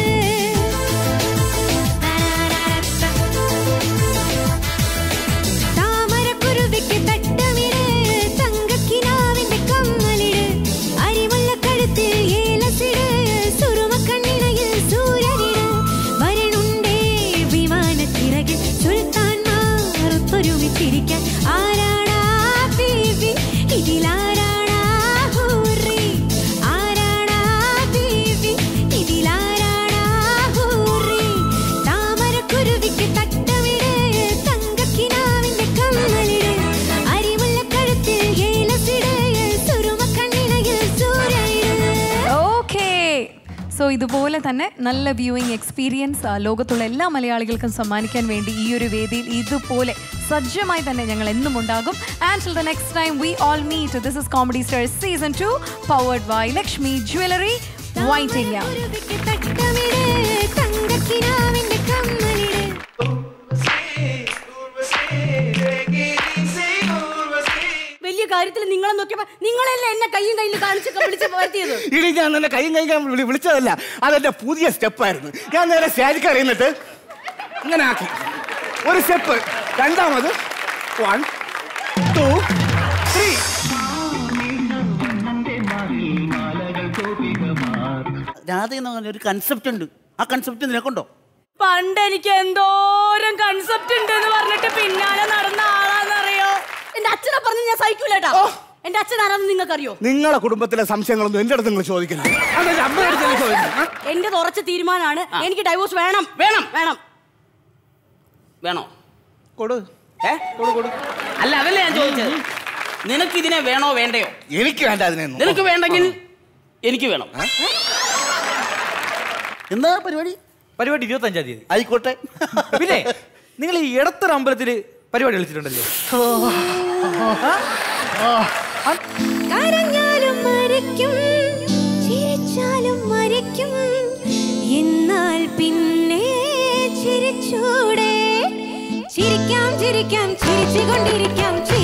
താമരക്കുരുവിക്ക് തട്ടമിട് തങ്കക്കിനാവിന്റെ കമ്മലിട് അരിമുല്ല കഴുത്തിൽ ഏലസിട് സുറുമ കണ്ണിണയിൽ സൂര്യനിട് വരണുണ്ടേ വിമാനത്തിറകിൽ സുൽത്താൻമാർ ഒത്തൊരുമിച്ചിരിക്കാൻ ആരാടാ ബീവി ഇതിലാരാടാ ഹൂറി ആരാടാ ബീവി ഇതിലാരാടാ ഹൂറി താമരക്കുരുവിക്ക് തട്ടമിട് തങ്കക്കിനാവിന്റെ കമ്മലിട് അരിമുല്ല കഴുത്തിൽ ഏലസിട് സുറുമ കണ്ണിണയിൽ സൂര്യനിട് ഓക്കേ സോ ഇതുപോലെ തന്നെ നല്ല വ്യൂയിങ് എക്സ്പീരിയൻസ് ലോകത്തുള്ള എല്ലാ മലയാളികൾക്കും സമ്മാനിക്കാൻ വേണ്ടി ഈ ഒരു വേദിയിൽ ഇതുപോലെ സജ്ജമായി തന്നെ ഞങ്ങൾ എന്നും ഉണ്ടാകും and the next time we all meet this is comedy star season two powered by Lakshmi jewellery വൈറ്റിംഗ് തട്ടമിട് തങ്കക്കിനാവിന്റെ കമ്മലിട് വലിയ കാര്യത്തിൽ നിങ്ങളെ നോക്കിയപ്പോ നിങ്ങളല്ലേ എന്നെ കയ്യും കയ്യിൽ കാണിച്ചൊക്കെ വിളിച്ച് വരുത്തിയത് ഇനി ഞാൻ നിന്നെ കൈയും കൈകാൻ വിളി വിളിച്ചതല്ല അതെന്റെ പുതിയ സ്റ്റെപ്പായിരുന്നു ഞാൻ നേരെ സ്റ്റേജിൽ കറിയുന്നിട്ട് ഇങ്ങനെ ആക്കി ഒരു സ്റ്റെപ്പ് രണ്ടാമത് വൺ ടു ത്രീ രാധ എന്ന് പറഞ്ഞ ഒരു കൺസെപ്റ്റ് ഉണ്ട് ആ കൺസെപ്റ്റ് നിനക്കുണ്ടോ പണ്ട് എനിക്ക് എന്തോരം കൺസെപ്റ്റ് ഉണ്ട് എന്ന് പറഞ്ഞിട്ട് പിന്നാലെ നടന്ന ആളാന്നറിയോ എന്റെ അച്ഛനെ പറഞ്ഞ് ഞാൻ സഹിക്കൂലേട്ടാ എന്റെ അച്ഛൻ ആരാന്ന് നിങ്ങൾക്കറിയോ നിങ്ങളെ കുടുംബത്തിലെ സംശയങ്ങളൊന്നും എന്റെ അടുത്ത് നിങ്ങൾ ചോദിക്കില്ല അതെന്റെ അമ്മയുടെ അടുത്ത് നിങ്ങൾ ചോദിക്കണം എന്റെ ഉറച്ച തീരുമാനമാണ് എനിക്ക് ഡൈവോഴ്സ് വേണം വേണം വേണം വേണോ കൊടു ഏ കൊടു കൊടു അല്ല അതല്ലേ ഞാൻ ചോദിച്ചത് നിനക്ക് ഇതിനെ വേണോ വേണ്ടയോ എനിക്ക് വേണ്ട അതിനെ നിനക്ക് വേണ്ടെങ്കിൽ എനിക്ക് വേണം എന്താ പരിപാടി പരിപാടി ഇരുപത്തഞ്ചാം തീയതി ആയിക്കോട്ടെ പിന്നെ നിങ്ങൾ ഈ ഇടത്തൊരു അമ്പലത്തില് പരിപാടി കളിച്ചിട്ടുണ്ടല്ലോ കരഞ്ഞാലും മരിക്കും ചിരിച്ചാലും മരിക്കും എന്നാൽ പിന്നെ ചിരിച്ചൂടെ ചിരിക്കാം ചിരിക്കാം ചിരിച്ചുകൊണ്ടിരിക്കാം ചിരി